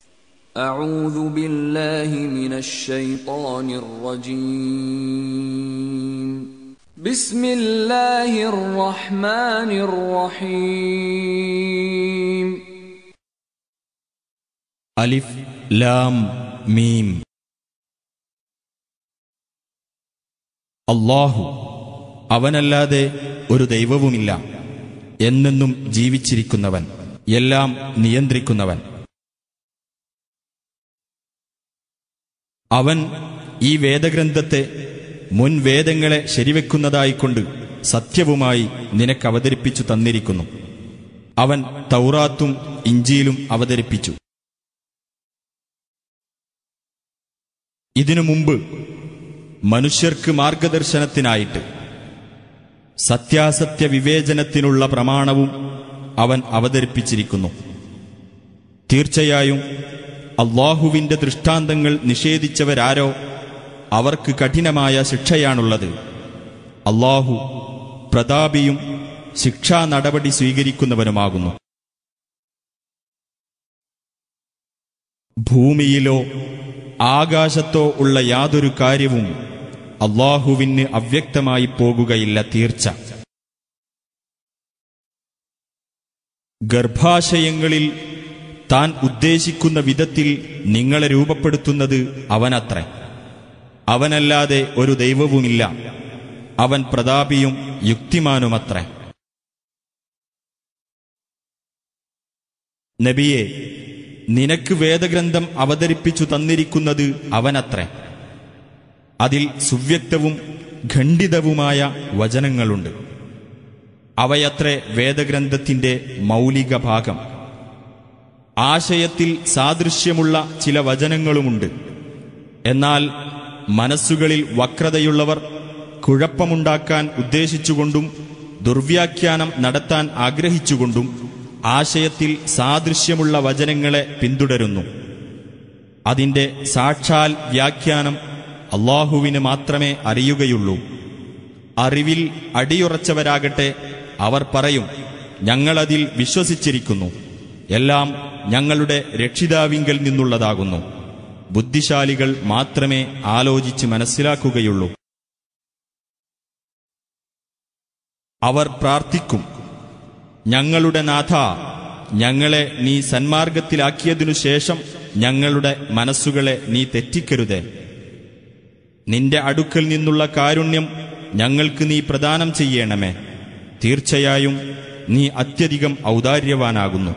أعوذ بالله من الشيطان الرجيم بسم الله الرحمن الرحيم അലിഫ് ലാം മീം അല്ലാഹു അവനല്ലാതെ ഒരു ദൈവവുമില്ല എന്നെന്നും ജീവിച്ചിരിക്കുന്നവൻ എല്ലാം നിയന്ത്രിക്കുന്നവൻ അവൻ ഈ വേദഗ്രന്ഥത്തെ മുൻ വേദങ്ങളെ ശരിവെക്കുന്നതായിക്കൊണ്ട് സത്യവുമായി നിനക്ക് അവതരിപ്പിച്ചു തന്നിരിക്കുന്നു അവൻ തൗറാത്തും ഇഞ്ചിയിലും അവതരിപ്പിച്ചു ഇതിനു മുമ്പ് മനുഷ്യർക്ക് മാർഗദർശനത്തിനായിട്ട് സത്യാസത്യ വിവേചനത്തിനുള്ള പ്രമാണവും അവൻ അവതരിപ്പിച്ചിരിക്കുന്നു തീർച്ചയായും അള്ളാഹുവിന്റെ ദൃഷ്ടാന്തങ്ങൾ നിഷേധിച്ചവരാരോ അവർക്ക് കഠിനമായ ശിക്ഷയാണുള്ളത് അള്ളാഹു പ്രതാപിയും ശിക്ഷാ നടപടി സ്വീകരിക്കുന്നവനുമാകുന്നു ഭൂമിയിലോ ആകാശത്തോ ഉള്ള യാതൊരു കാര്യവും അള്ളാഹുവിന് അവ്യക്തമായി പോകുകയില്ല തീർച്ച ഗർഭാശയങ്ങളിൽ താൻ ഉദ്ദേശിക്കുന്ന വിധത്തിൽ നിങ്ങളെ രൂപപ്പെടുത്തുന്നത് അവനത്രേ അവനല്ലാതെ ഒരു ദൈവവുമില്ല അവൻ പ്രതാപിയും യുക്തിമാനുമത്രേ നബിയെ നിനക്ക് വേദഗ്രന്ഥം അവതരിപ്പിച്ചു തന്നിരിക്കുന്നത് അവനത്രേ അതിൽ സുവ്യക്തവും ഖണ്ഡിതവുമായ വചനങ്ങളുണ്ട് അവയത്രേ വേദഗ്രന്ഥത്തിന്റെ മൗലിക ഭാഗം ആശയത്തിൽ സാദൃശ്യമുള്ള ചില വചനങ്ങളുമുണ്ട് എന്നാൽ മനസ്സുകളിൽ വക്രതയുള്ളവർ കുഴപ്പമുണ്ടാക്കാൻ ഉദ്ദേശിച്ചുകൊണ്ടും ദുർവ്യാഖ്യാനം നടത്താൻ ആഗ്രഹിച്ചുകൊണ്ടും ആശയത്തിൽ സാദൃശ്യമുള്ള വചനങ്ങളെ പിന്തുടരുന്നു അതിന്റെ സാക്ഷാൽ വ്യാഖ്യാനം അള്ളാഹുവിന് മാത്രമേ അറിയുകയുള്ളൂ അറിവിൽ അടിയുറച്ചവരാകട്ടെ അവർ പറയും ഞങ്ങളതിൽ വിശ്വസിച്ചിരിക്കുന്നു എല്ലാം ഞങ്ങളുടെ രക്ഷിതാവിങ്കൽ നിന്നുള്ളതാകുന്നു ബുദ്ധിശാലികൾ മാത്രമേ ആലോചിച്ച് മനസ്സിലാക്കുകയുള്ളൂ അവർ പ്രാർത്ഥിക്കും ഞങ്ങളുടെ നാഥ ഞങ്ങളെ നീ സന്മാർഗത്തിലാക്കിയതിനു ശേഷം ഞങ്ങളുടെ മനസ്സുകളെ നീ തെറ്റിക്കരുതേ നിന്റെ അടുക്കൽ നിന്നുള്ള കാരുണ്യം ഞങ്ങൾക്ക് നീ പ്രദാനം ചെയ്യണമേ തീർച്ചയായും നീ അത്യധികം ഔദാര്യവാനാകുന്നു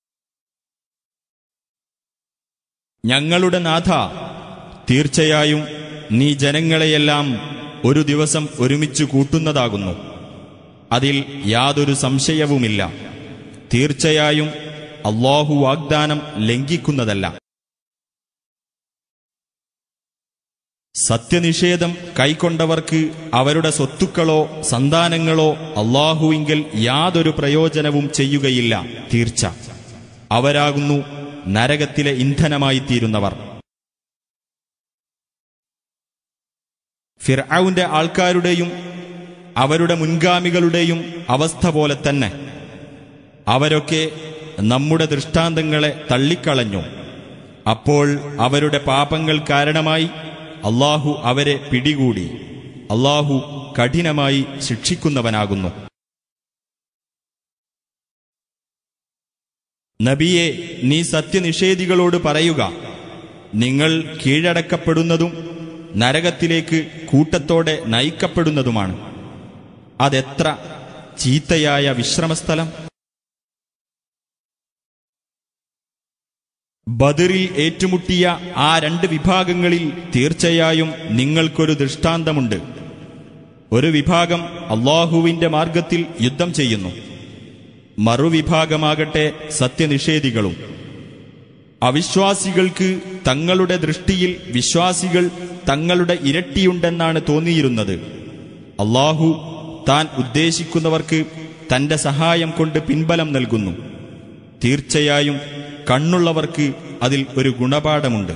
ഞങ്ങളുടെ നാഥ തീർച്ചയായും നീ ജനങ്ങളെയെല്ലാം ഒരു ദിവസം ഒരുമിച്ച് കൂട്ടുന്നതാകുന്നു അതിൽ യാതൊരു സംശയവുമില്ല തീർച്ചയായും അള്ളാഹു വാഗ്ദാനം ലംഘിക്കുന്നതല്ല സത്യനിഷേധം കൈക്കൊണ്ടവർക്ക് അവരുടെ സ്വത്തുക്കളോ സന്താനങ്ങളോ അള്ളാഹുവിങ്കൽ യാതൊരു പ്രയോജനവും ചെയ്യുകയില്ല തീർച്ച അവരാകുന്നു നരകത്തിലെ ഇന്ധനമായി തീരുന്നവർ ഫിർഔന്റെ ആൾക്കാരുടെയും അവരുടെ മുൻഗാമികളുടെയും അവസ്ഥ പോലെ തന്നെ അവരൊക്കെ നമ്മുടെ ദൃഷ്ടാന്തങ്ങളെ തള്ളിക്കളഞ്ഞു അപ്പോൾ അവരുടെ പാപങ്ങൾ കാരണമായി അള്ളാഹു അവരെ പിടികൂടി അള്ളാഹു കഠിനമായി ശിക്ഷിക്കുന്നവനാകുന്നു നബിയെ നീ സത്യനിഷേധികളോട് പറയുക നിങ്ങൾ കീഴടക്കപ്പെടുന്നതും നരകത്തിലേക്ക് കൂട്ടത്തോടെ നയിക്കപ്പെടുന്നതുമാണ് അതെത്ര ചീത്തയായ വിശ്രമസ്ഥലം ബദറിൽ ഏറ്റുമുട്ടിയ ആ രണ്ട് വിഭാഗങ്ങളിൽ തീർച്ചയായും നിങ്ങൾക്കൊരു ദൃഷ്ടാന്തമുണ്ട് ഒരു വിഭാഗം അള്ളാഹുവിന്റെ മാർഗത്തിൽ യുദ്ധം ചെയ്യുന്നു മറുവിഭാഗമാകട്ടെ സത്യനിഷേധികളും അവിശ്വാസികൾക്ക് തങ്ങളുടെ ദൃഷ്ടിയിൽ വിശ്വാസികൾ തങ്ങളുടെ ഇരട്ടിയുണ്ടെന്നാണ് തോന്നിയിരുന്നത് അള്ളാഹു താൻ ഉദ്ദേശിക്കുന്നവർക്ക് തന്റെ സഹായം കൊണ്ട് പിൻബലം നൽകുന്നു തീർച്ചയായും കണ്ണുള്ളവർക്ക് അതിൽ ഒരു ഗുണപാഠമുണ്ട്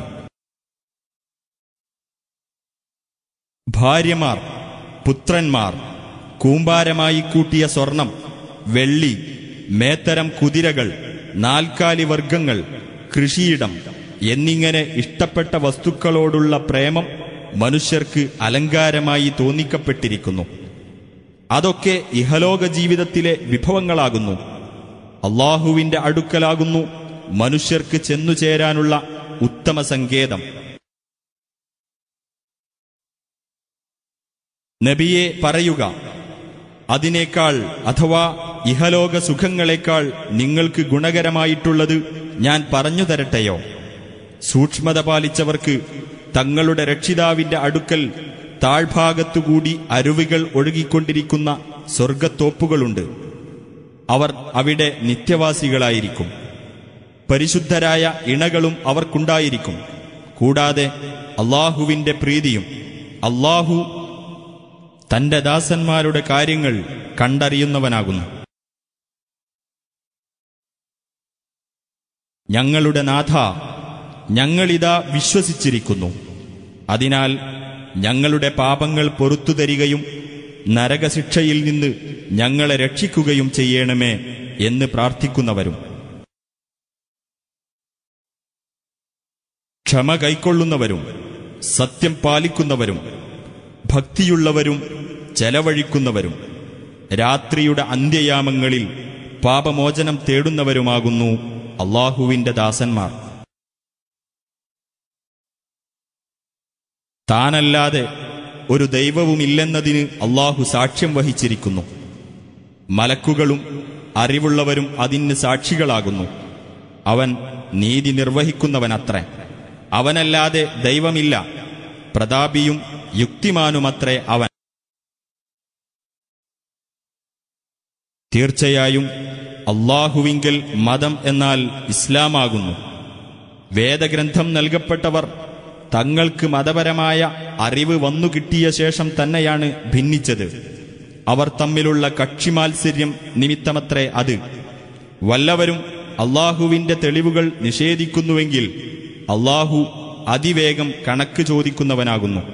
ഭാര്യമാർ പുത്രന്മാർ കൂമ്പാരമായി കൂട്ടിയ സ്വർണം വെള്ളി മേത്തരം കുതിരകൾ നാൽക്കാലി വർഗങ്ങൾ കൃഷിയിടം എന്നിങ്ങനെ ഇഷ്ടപ്പെട്ട വസ്തുക്കളോടുള്ള പ്രേമം മനുഷ്യർക്ക് അലങ്കാരമായി തോന്നിക്കപ്പെട്ടിരിക്കുന്നു അതൊക്കെ ഇഹലോക ജീവിതത്തിലെ വിഭവങ്ങളാകുന്നു അള്ളാഹുവിന്റെ അടുക്കലാകുന്നു മനുഷ്യർക്ക് ചെന്നുചേരാനുള്ള ഉത്തമ സങ്കേതം നബിയെ പറയുക അതിനേക്കാൾ അഥവാ ഇഹലോക സുഖങ്ങളെക്കാൾ നിങ്ങൾക്ക് ഗുണകരമായിട്ടുള്ളത് ഞാൻ പറഞ്ഞു തരട്ടെയോ സൂക്ഷ്മത പാലിച്ചവർക്ക് തങ്ങളുടെ രക്ഷിതാവിന്റെ അടുക്കൽ താഴ്ഭാഗത്തുകൂടി അരുവികൾ ഒഴുകിക്കൊണ്ടിരിക്കുന്ന സ്വർഗത്തോപ്പുകളുണ്ട് അവർ അവിടെ നിത്യവാസികളായിരിക്കും പരിശുദ്ധരായ ഇണകളും അവർക്കുണ്ടായിരിക്കും കൂടാതെ അള്ളാഹുവിന്റെ പ്രീതിയും അള്ളാഹു തന്റെ ദാസന്മാരുടെ കാര്യങ്ങൾ കണ്ടറിയുന്നവനാകുന്നു ഞങ്ങളുടെ നാഥ ഞങ്ങളിതാ വിശ്വസിച്ചിരിക്കുന്നു അതിനാൽ ഞങ്ങളുടെ പാപങ്ങൾ പൊറത്തു തരികയും നരകശിക്ഷയിൽ നിന്ന് ഞങ്ങളെ രക്ഷിക്കുകയും ചെയ്യണമേ എന്ന് പ്രാർത്ഥിക്കുന്നവരും ക്ഷമ കൈക്കൊള്ളുന്നവരും സത്യം പാലിക്കുന്നവരും ഭക്തിയുള്ളവരും ചെലവഴിക്കുന്നവരും രാത്രിയുടെ അന്ത്യയാമങ്ങളിൽ പാപമോചനം തേടുന്നവരുമാകുന്നു അള്ളാഹുവിന്റെ ദാസന്മാർ താനല്ലാതെ ഒരു ദൈവവുമില്ലെന്നതിന് അള്ളാഹു സാക്ഷ്യം വഹിച്ചിരിക്കുന്നു മലക്കുകളും അറിവുള്ളവരും അതിന് സാക്ഷികളാകുന്നു അവൻ നീതി നിർവഹിക്കുന്നവനത്രേ അവനല്ലാതെ ദൈവമില്ല പ്രതാപിയും യുക്തിമാനുമത്രേ അവൻ തീർച്ചയായും അള്ളാഹുവിങ്കൽ മതം എന്നാൽ ഇസ്ലാമാകുന്നു വേദഗ്രന്ഥം നൽകപ്പെട്ടവർ തങ്ങൾക്ക് മതപരമായ അറിവ് വന്നു കിട്ടിയ ശേഷം തന്നെയാണ് ഭിന്നിച്ചത് അവർ തമ്മിലുള്ള കക്ഷിമാത്സര്യം നിമിത്തമത്രേ അത് വല്ലവരും അള്ളാഹുവിന്റെ തെളിവുകൾ നിഷേധിക്കുന്നുവെങ്കിൽ അള്ളാഹു അതിവേഗം കണക്ക് ചോദിക്കുന്നവനാകുന്നു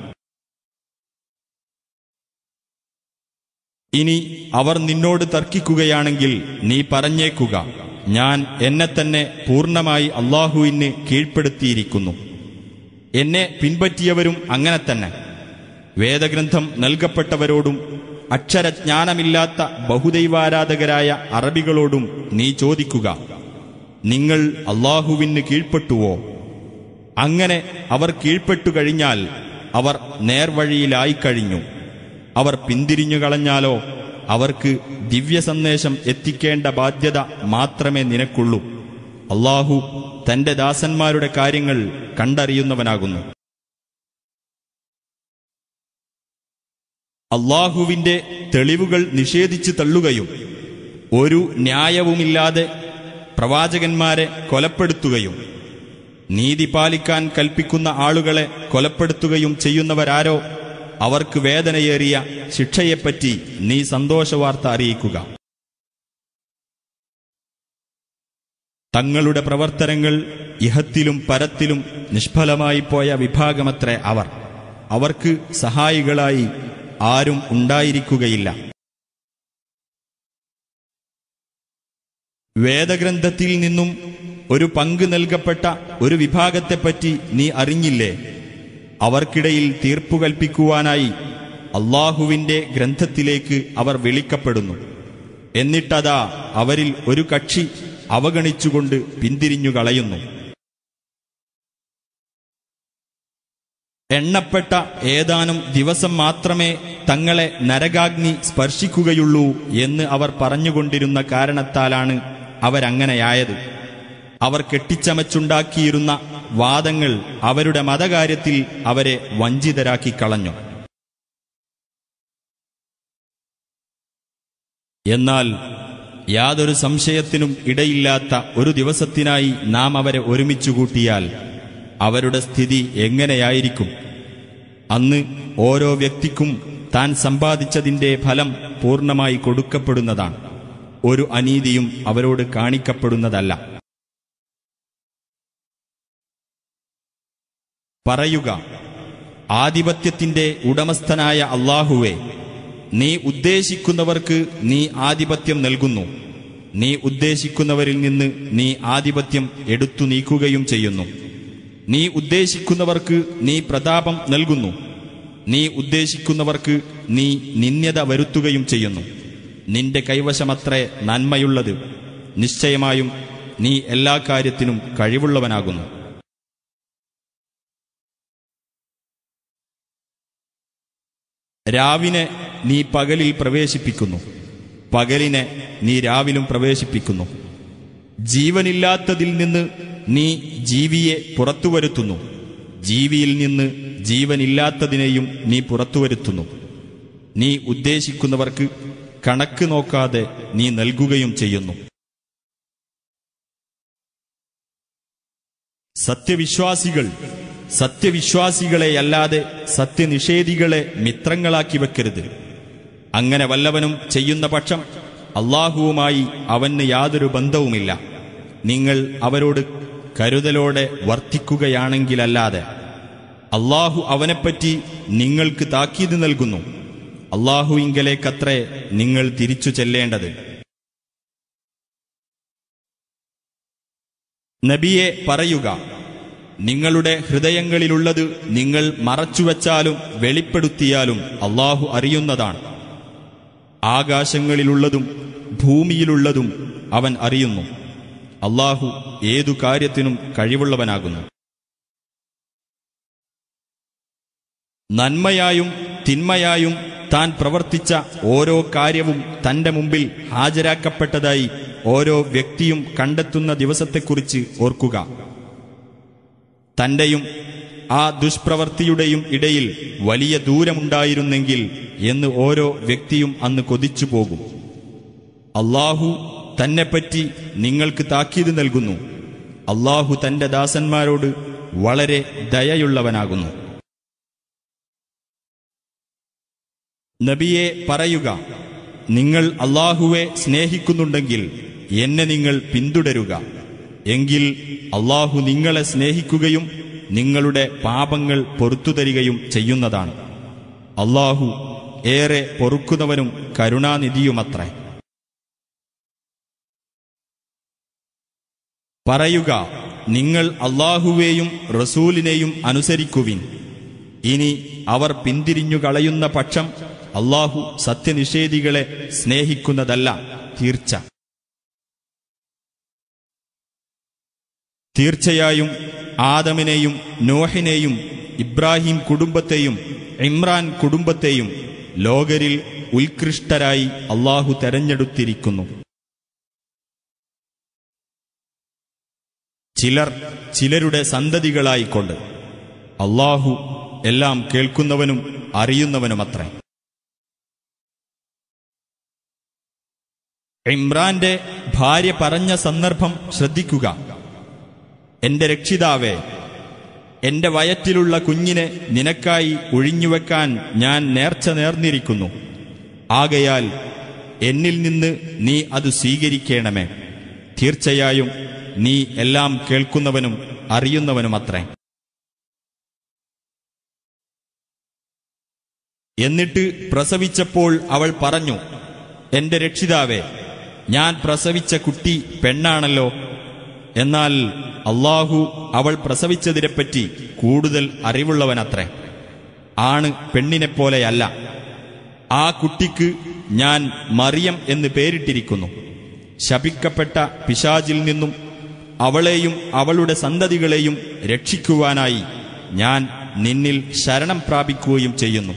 ഇനി അവർ നിന്നോട് തർക്കിക്കുകയാണെങ്കിൽ നീ പറഞ്ഞേക്കുക ഞാൻ എന്നെ തന്നെ പൂർണ്ണമായി അള്ളാഹുവിന് കീഴ്പ്പെടുത്തിയിരിക്കുന്നു എന്നെ പിൻപറ്റിയവരും അങ്ങനെ തന്നെ വേദഗ്രന്ഥം നൽകപ്പെട്ടവരോടും അക്ഷരജ്ഞാനമില്ലാത്ത ബഹുദൈവാരാധകരായ അറബികളോടും നീ ചോദിക്കുക നിങ്ങൾ അള്ളാഹുവിന് കീഴ്പ്പെട്ടുവോ അങ്ങനെ അവർ കീഴ്പ്പെട്ടു കഴിഞ്ഞാൽ അവർ നേർവഴിയിലായിക്കഴിഞ്ഞു അവർ പിന്തിരിഞ്ഞു കളഞ്ഞാലോ അവർക്ക് ദിവ്യ സന്ദേശം എത്തിക്കേണ്ട ബാധ്യത മാത്രമേ നിനക്കുള്ളൂ അള്ളാഹു തന്റെ ദാസന്മാരുടെ കാര്യങ്ങൾ കണ്ടറിയുന്നവനാകുന്നു അള്ളാഹുവിന്റെ തെളിവുകൾ നിഷേധിച്ചു തള്ളുകയും ഒരു ന്യായവുമില്ലാതെ പ്രവാചകന്മാരെ കൊലപ്പെടുത്തുകയും നീതി പാലിക്കാൻ കൽപ്പിക്കുന്ന ആളുകളെ കൊലപ്പെടുത്തുകയും ചെയ്യുന്നവരാരോ അവർക്ക് വേദനയേറിയ ശിക്ഷയെപ്പറ്റി നീ സന്തോഷവാർത്ത അറിയിക്കുക തങ്ങളുടെ പ്രവർത്തനങ്ങൾ ഇഹത്തിലും പരത്തിലും നിഷ്ഫലമായി പോയ വിഭാഗമത്രേ അവർ അവർക്ക് സഹായികളായി ആരും ഉണ്ടായിരിക്കുകയില്ല വേദഗ്രന്ഥത്തിൽ നിന്നും ഒരു പങ്ക് നൽകപ്പെട്ട ഒരു വിഭാഗത്തെപ്പറ്റി നീ അറിഞ്ഞില്ലേ അവർക്കിടയിൽ തീർപ്പു കൽപ്പിക്കുവാനായി അള്ളാഹുവിന്റെ ഗ്രന്ഥത്തിലേക്ക് അവർ വിളിക്കപ്പെടുന്നു എന്നിട്ടതാ അവരിൽ ഒരു കക്ഷി അവഗണിച്ചുകൊണ്ട് പിന്തിരിഞ്ഞു കളയുന്നു എണ്ണപ്പെട്ട ഏതാനും ദിവസം മാത്രമേ തങ്ങളെ നരകാഗ്നി സ്പർശിക്കുകയുള്ളൂ എന്ന് അവർ പറഞ്ഞുകൊണ്ടിരുന്ന കാരണത്താലാണ് അവരങ്ങനെയായത് അവർ കെട്ടിച്ചമച്ചുണ്ടാക്കിയിരുന്ന വാദങ്ങൾ അവരുടെ മതകാര്യത്തിൽ അവരെ വഞ്ചിതരാക്കി കളഞ്ഞു എന്നാൽ യാതൊരു സംശയത്തിനും ഇടയില്ലാത്ത ഒരു ദിവസത്തിനായി നാം അവരെ ഒരുമിച്ചു കൂട്ടിയാൽ അവരുടെ സ്ഥിതി എങ്ങനെയായിരിക്കും അന്ന് ഓരോ വ്യക്തിക്കും താൻ സമ്പാദിച്ചതിന്റെ ഫലം പൂർണ്ണമായി കൊടുക്കപ്പെടുന്നതാണ് ഒരു അനീതിയും അവരോട് കാണിക്കപ്പെടുന്നതല്ല പറയുക ആധിപത്യത്തിന്റെ ഉടമസ്ഥനായ അള്ളാഹുവെ നീ ഉദ്ദേശിക്കുന്നവർക്ക് നീ ആധിപത്യം നൽകുന്നു നീ ഉദ്ദേശിക്കുന്നവരിൽ നിന്ന് നീ ആധിപത്യം എടുത്തു നീക്കുകയും ചെയ്യുന്നു നീ ഉദ്ദേശിക്കുന്നവർക്ക് നീ പ്രതാപം നൽകുന്നു നീ ഉദ്ദേശിക്കുന്നവർക്ക് നീ നിന്യത വരുത്തുകയും ചെയ്യുന്നു നിന്റെ കൈവശമത്രേ നന്മയുള്ളത് നിശ്ചയമായും നീ എല്ലാ കാര്യത്തിനും കഴിവുള്ളവനാകുന്നു രാവിനെ നീ പകലിൽ പ്രവേശിപ്പിക്കുന്നു പകലിനെ നീ രാവിലും പ്രവേശിപ്പിക്കുന്നു ജീവനില്ലാത്തതിൽ നിന്ന് നീ ജീവിയെ പുറത്തുവരുത്തുന്നു ജീവിയിൽ നിന്ന് ജീവനില്ലാത്തതിനെയും നീ പുറത്തുവരുത്തുന്നു നീ ഉദ്ദേശിക്കുന്നവർക്ക് കണക്ക് നോക്കാതെ നീ നൽകുകയും ചെയ്യുന്നു സത്യവിശ്വാസികൾ സത്യവിശ്വാസികളെയല്ലാതെ സത്യനിഷേധികളെ മിത്രങ്ങളാക്കി വെക്കരുത് അങ്ങനെ വല്ലവനും ചെയ്യുന്ന പക്ഷം അള്ളാഹുവുമായി അവന് യാതൊരു ബന്ധവുമില്ല നിങ്ങൾ അവരോട് കരുതലോടെ വർത്തിക്കുകയാണെങ്കിലല്ലാതെ അള്ളാഹു അവനെപ്പറ്റി നിങ്ങൾക്ക് താക്കീത് നൽകുന്നു അള്ളാഹുവിങ്കലേക്കത്രേ നിങ്ങൾ തിരിച്ചു ചെല്ലേണ്ടത് നബിയെ പറയുക നിങ്ങളുടെ ഹൃദയങ്ങളിലുള്ളത് നിങ്ങൾ മറച്ചുവച്ചാലും വെളിപ്പെടുത്തിയാലും അള്ളാഹു അറിയുന്നതാണ് ആകാശങ്ങളിലുള്ളതും ഭൂമിയിലുള്ളതും അവൻ അറിയുന്നു അള്ളാഹു ഏതു കാര്യത്തിനും കഴിവുള്ളവനാകുന്നു നന്മയായും തിന്മയായും താൻ പ്രവർത്തിച്ച ഓരോ കാര്യവും തന്റെ മുമ്പിൽ ഹാജരാക്കപ്പെട്ടതായി ഓരോ വ്യക്തിയും കണ്ടെത്തുന്ന ദിവസത്തെക്കുറിച്ച് ഓർക്കുക തന്റെയും ആ ദുഷ്പ്രവൃത്തിയുടെയും ഇടയിൽ വലിയ ദൂരമുണ്ടായിരുന്നെങ്കിൽ എന്ന് ഓരോ വ്യക്തിയും അന്ന് കൊതിച്ചു പോകും അള്ളാഹു തന്നെപ്പറ്റി നിങ്ങൾക്ക് താക്കീത് നൽകുന്നു അള്ളാഹു തന്റെ ദാസന്മാരോട് വളരെ ദയയുള്ളവനാകുന്നു നബിയെ പറയുക നിങ്ങൾ അള്ളാഹുവെ സ്നേഹിക്കുന്നുണ്ടെങ്കിൽ എന്നെ നിങ്ങൾ പിന്തുടരുക എങ്കിൽ അള്ളാഹു നിങ്ങളെ സ്നേഹിക്കുകയും നിങ്ങളുടെ പാപങ്ങൾ പൊറത്തുതരികയും ചെയ്യുന്നതാണ് അള്ളാഹു ഏറെ പൊറുക്കുന്നവനും കരുണാനിധിയുമത്രേ പറയുക നിങ്ങൾ അള്ളാഹുവേയും റസൂലിനെയും അനുസരിക്കുവിൻ ഇനി അവർ പിന്തിരിഞ്ഞു കളയുന്ന പക്ഷം അള്ളാഹു സത്യനിഷേധികളെ സ്നേഹിക്കുന്നതല്ല തീർച്ച തീർച്ചയായും ആദമിനെയും നോഹിനെയും ഇബ്രാഹിം കുടുംബത്തെയും ഇമ്രാൻ കുടുംബത്തെയും ലോകരിൽ ഉത്കൃഷ്ടരായി അള്ളാഹു തെരഞ്ഞെടുത്തിരിക്കുന്നു ചിലർ ചിലരുടെ സന്തതികളായിക്കൊണ്ട് അള്ളാഹു എല്ലാം കേൾക്കുന്നവനും അറിയുന്നവനുമത്രേ ഇമ്രാന്റെ ഭാര്യ പറഞ്ഞ സന്ദർഭം ശ്രദ്ധിക്കുക എന്റെ രക്ഷിതാവേ എന്റെ വയറ്റിലുള്ള കുഞ്ഞിനെ നിനക്കായി ഒഴിഞ്ഞുവെക്കാൻ ഞാൻ നേർച്ച നേർന്നിരിക്കുന്നു ആകയാൽ എന്നിൽ നിന്ന് നീ അത് സ്വീകരിക്കണമേ തീർച്ചയായും നീ എല്ലാം കേൾക്കുന്നവനും അറിയുന്നവനുമത്രേ എന്നിട്ട് പ്രസവിച്ചപ്പോൾ അവൾ പറഞ്ഞു എന്റെ രക്ഷിതാവേ ഞാൻ പ്രസവിച്ച കുട്ടി പെണ്ണാണല്ലോ എന്നാൽ അള്ളാഹു അവൾ പ്രസവിച്ചതിനെപ്പറ്റി കൂടുതൽ അറിവുള്ളവനത്രേ ആണ് പെണ്ണിനെപ്പോലെയല്ല ആ കുട്ടിക്ക് ഞാൻ മറിയം എന്ന് പേരിട്ടിരിക്കുന്നു ശപിക്കപ്പെട്ട പിശാചിൽ നിന്നും അവളെയും അവളുടെ സന്തതികളെയും രക്ഷിക്കുവാനായി ഞാൻ നിന്നിൽ ശരണം പ്രാപിക്കുകയും ചെയ്യുന്നു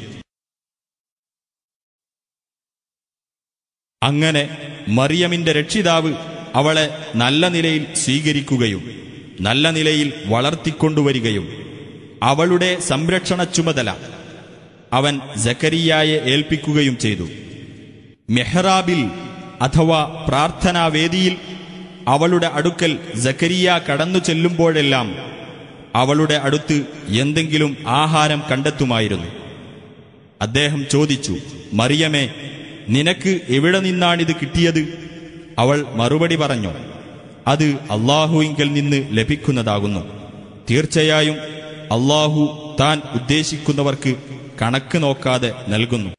അങ്ങനെ മറിയമിന്റെ രക്ഷിതാവ് അവളെ നല്ല നിലയിൽ സ്വീകരിക്കുകയും നല്ല നിലയിൽ വളർത്തിക്കൊണ്ടുവരികയും അവളുടെ സംരക്ഷണ ചുമതല അവൻ ജക്കരിയായെ ഏൽപ്പിക്കുകയും ചെയ്തു മെഹ്റാബിൽ അഥവാ പ്രാർത്ഥനാവേദിയിൽ അവളുടെ അടുക്കൽ ജക്കരിയ കടന്നു ചെല്ലുമ്പോഴെല്ലാം അവളുടെ അടുത്ത് എന്തെങ്കിലും ആഹാരം കണ്ടെത്തുമായിരുന്നു അദ്ദേഹം ചോദിച്ചു മറിയമേ നിനക്ക് എവിടെ നിന്നാണിത് കിട്ടിയത് അവൾ മറുപടി പറഞ്ഞു അത് അള്ളാഹുവിങ്കൽ നിന്ന് ലഭിക്കുന്നതാകുന്നു തീർച്ചയായും അള്ളാഹു താൻ ഉദ്ദേശിക്കുന്നവർക്ക് കണക്ക് നോക്കാതെ നൽകുന്നു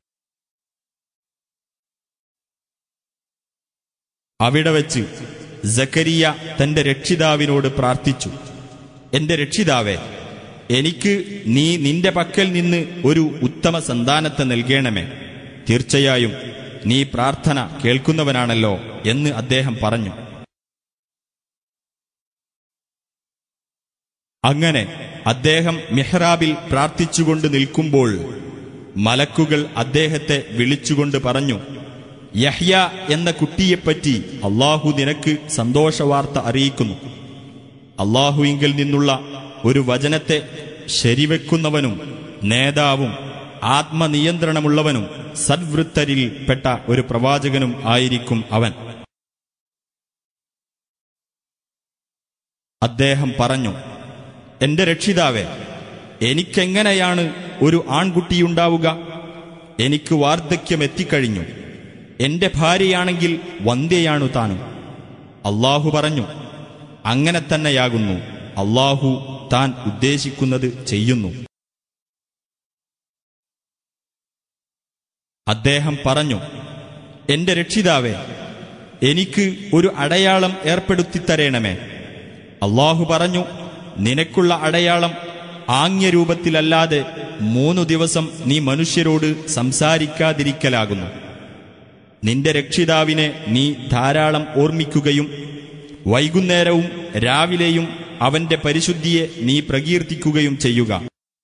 അവിടെ വെച്ച് ജക്കരിയ തന്റെ രക്ഷിതാവിനോട് പ്രാർത്ഥിച്ചു എന്റെ രക്ഷിതാവേ എനിക്ക് നീ നിന്റെ പക്കൽ നിന്ന് ഒരു ഉത്തമ സന്താനത്തെ നൽകണമേ തീർച്ചയായും നീ പ്രാർത്ഥന കേൾക്കുന്നവനാണല്ലോ എന്ന് അദ്ദേഹം പറഞ്ഞു അങ്ങനെ അദ്ദേഹം മിഹ്റാബിൽ പ്രാർത്ഥിച്ചുകൊണ്ട് നിൽക്കുമ്പോൾ മലക്കുകൾ അദ്ദേഹത്തെ വിളിച്ചുകൊണ്ട് പറഞ്ഞു യഹ്യ എന്ന കുട്ടിയെപ്പറ്റി അള്ളാഹു നിനക്ക് സന്തോഷവാർത്ത അറിയിക്കുന്നു അള്ളാഹുവിങ്കിൽ നിന്നുള്ള ഒരു വചനത്തെ ശരിവെക്കുന്നവനും നേതാവും ആത്മനിയന്ത്രണമുള്ളവനും സദ്വൃത്തരിൽപ്പെട്ട ഒരു പ്രവാചകനും ആയിരിക്കും അവൻ അദ്ദേഹം പറഞ്ഞു എന്റെ രക്ഷിതാവേ എനിക്കെങ്ങനെയാണ് ഒരു ആൺകുട്ടിയുണ്ടാവുക എനിക്ക് വാർദ്ധക്യം എത്തിക്കഴിഞ്ഞു എന്റെ ഭാര്യയാണെങ്കിൽ വന്ധ്യയാണു താനും അള്ളാഹു പറഞ്ഞു അങ്ങനെ തന്നെയാകുന്നു അള്ളാഹു താൻ ഉദ്ദേശിക്കുന്നത് ചെയ്യുന്നു അദ്ദേഹം പറഞ്ഞു എന്റെ രക്ഷിതാവേ എനിക്ക് ഒരു അടയാളം ഏർപ്പെടുത്തിത്തരേണമേ അള്ളാഹു പറഞ്ഞു നിനക്കുള്ള അടയാളം ആംഗ്യരൂപത്തിലല്ലാതെ മൂന്നു ദിവസം നീ മനുഷ്യരോട് സംസാരിക്കാതിരിക്കലാകുന്നു നിന്റെ രക്ഷിതാവിനെ നീ ധാരാളം ഓർമ്മിക്കുകയും വൈകുന്നേരവും രാവിലെയും അവന്റെ പരിശുദ്ധിയെ നീ പ്രകീർത്തിക്കുകയും ചെയ്യുക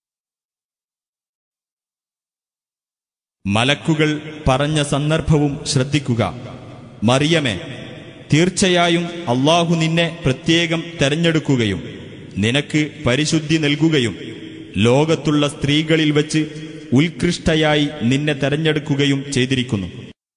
മലക്കുകൾ പറഞ്ഞ സന്ദർഭവും ശ്രദ്ധിക്കുക മറിയമേ തീർച്ചയായും അള്ളാഹു നിന്നെ പ്രത്യേകം തെരഞ്ഞെടുക്കുകയും നിനക്ക് പരിശുദ്ധി നൽകുകയും ലോകത്തുള്ള സ്ത്രീകളിൽ വച്ച് ഉത്കൃഷ്ടയായി നിന്നെ തെരഞ്ഞെടുക്കുകയും ചെയ്തിരിക്കുന്നു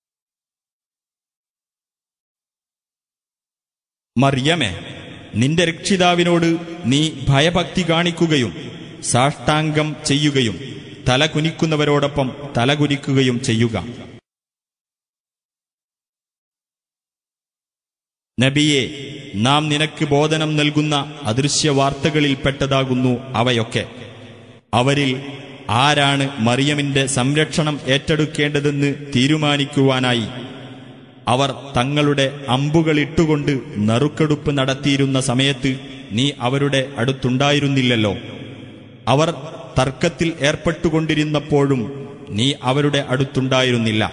മറിയമേ നിന്റെ രക്ഷിതാവിനോട് നീ ഭയഭക്തി കാണിക്കുകയും സാഷ്ടാംഗം ചെയ്യുകയും തല കുനിക്കുന്നവരോടൊപ്പം തല കുനിക്കുകയും ചെയ്യുക നബിയെ നാം നിനക്ക് ബോധനം നൽകുന്ന അദൃശ്യ വാർത്തകളിൽപ്പെട്ടതാകുന്നു അവയൊക്കെ അവരിൽ ആരാണ് മറിയമിന്റെ സംരക്ഷണം ഏറ്റെടുക്കേണ്ടതെന്ന് തീരുമാനിക്കുവാനായി അവർ തങ്ങളുടെ അമ്പുകളിട്ടുകൊണ്ട് നറുക്കെടുപ്പ് നടത്തിയിരുന്ന സമയത്ത് നീ അവരുടെ അടുത്തുണ്ടായിരുന്നില്ലല്ലോ അവർ തർക്കത്തിൽ ഏർപ്പെട്ടുകൊണ്ടിരുന്നപ്പോഴും നീ അവരുടെ അടുത്തുണ്ടായിരുന്നില്ല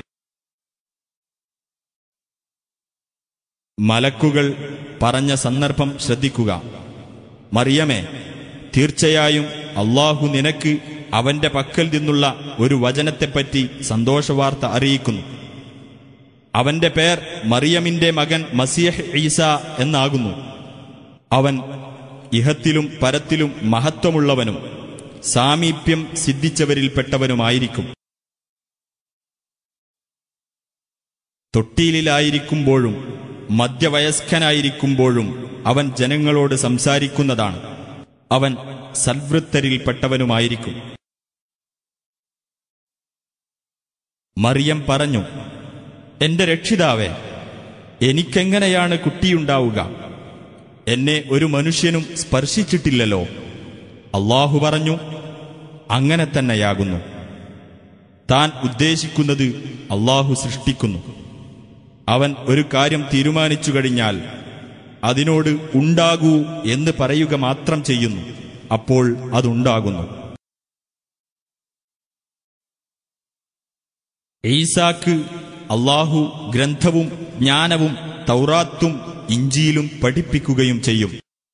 മലക്കുകൾ പറഞ്ഞ സന്ദർഭം ശ്രദ്ധിക്കുക മറിയമേ തീർച്ചയായും അള്ളാഹു നിനക്ക് അവന്റെ പക്കൽ നിന്നുള്ള ഒരു വചനത്തെപ്പറ്റി സന്തോഷവാർത്ത അറിയിക്കുന്നു അവന്റെ പേർ മറിയമിന്റെ മകൻ മസിയഹ് ഈസ എന്നാകുന്നു അവൻ ഇഹത്തിലും പരത്തിലും മഹത്വമുള്ളവനും സാമീപ്യം സിദ്ധിച്ചവരിൽപ്പെട്ടവനുമായിരിക്കും തൊട്ടിയിലായിരിക്കുമ്പോഴും മധ്യവയസ്കനായിരിക്കുമ്പോഴും അവൻ ജനങ്ങളോട് സംസാരിക്കുന്നതാണ് അവൻ സൽവൃത്തരിൽപ്പെട്ടവനുമായിരിക്കും മറിയം പറഞ്ഞു എന്റെ രക്ഷിതാവേ എനിക്കെങ്ങനെയാണ് കുട്ടിയുണ്ടാവുക എന്നെ ഒരു മനുഷ്യനും സ്പർശിച്ചിട്ടില്ലല്ലോ അള്ളാഹു പറഞ്ഞു അങ്ങനെ തന്നെയാകുന്നു താൻ ഉദ്ദേശിക്കുന്നത് അള്ളാഹു സൃഷ്ടിക്കുന്നു അവൻ ഒരു കാര്യം തീരുമാനിച്ചു കഴിഞ്ഞാൽ അതിനോട് ഉണ്ടാകൂ എന്ന് പറയുക മാത്രം ചെയ്യുന്നു അപ്പോൾ അതുണ്ടാകുന്നു ഈസാക്ക് അള്ളാഹു ഗ്രന്ഥവും ജ്ഞാനവും തൗറാത്തും ഇഞ്ചിയിലും പഠിപ്പിക്കുകയും ചെയ്യും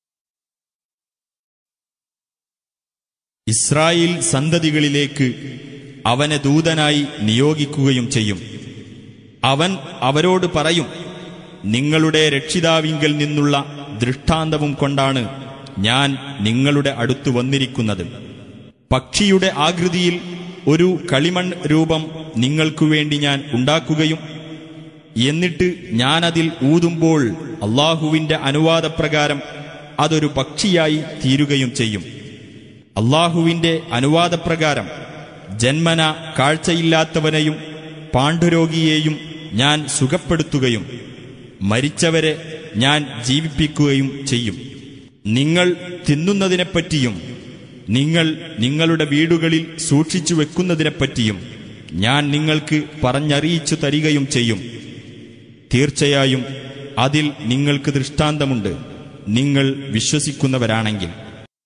ഇസ്രായേൽ സന്തതികളിലേക്ക് അവനെ ദൂതനായി നിയോഗിക്കുകയും ചെയ്യും അവൻ അവരോട് പറയും നിങ്ങളുടെ രക്ഷിതാവിങ്കൽ നിന്നുള്ള ദൃഷ്ടാന്തവും കൊണ്ടാണ് ഞാൻ നിങ്ങളുടെ അടുത്ത് വന്നിരിക്കുന്നത് പക്ഷിയുടെ ആകൃതിയിൽ ഒരു കളിമൺ രൂപം നിങ്ങൾക്കു വേണ്ടി ഞാൻ ഉണ്ടാക്കുകയും എന്നിട്ട് ഞാനതിൽ ഊതുമ്പോൾ അള്ളാഹുവിന്റെ അനുവാദപ്രകാരം അതൊരു പക്ഷിയായി തീരുകയും ചെയ്യും അള്ളാഹുവിന്റെ അനുവാദപ്രകാരം ജന്മന കാഴ്ചയില്ലാത്തവനെയും പാണ്ഡുരോഗിയെയും ഞാൻ സുഖപ്പെടുത്തുകയും മരിച്ചവരെ ഞാൻ ജീവിപ്പിക്കുകയും ചെയ്യും നിങ്ങൾ തിന്നുന്നതിനെപ്പറ്റിയും നിങ്ങൾ നിങ്ങളുടെ വീടുകളിൽ സൂക്ഷിച്ചു വെക്കുന്നതിനെപ്പറ്റിയും ഞാൻ നിങ്ങൾക്ക് പറഞ്ഞറിയിച്ചു തരികയും ചെയ്യും തീർച്ചയായും അതിൽ നിങ്ങൾക്ക് ദൃഷ്ടാന്തമുണ്ട് നിങ്ങൾ വിശ്വസിക്കുന്നവരാണെങ്കിൽ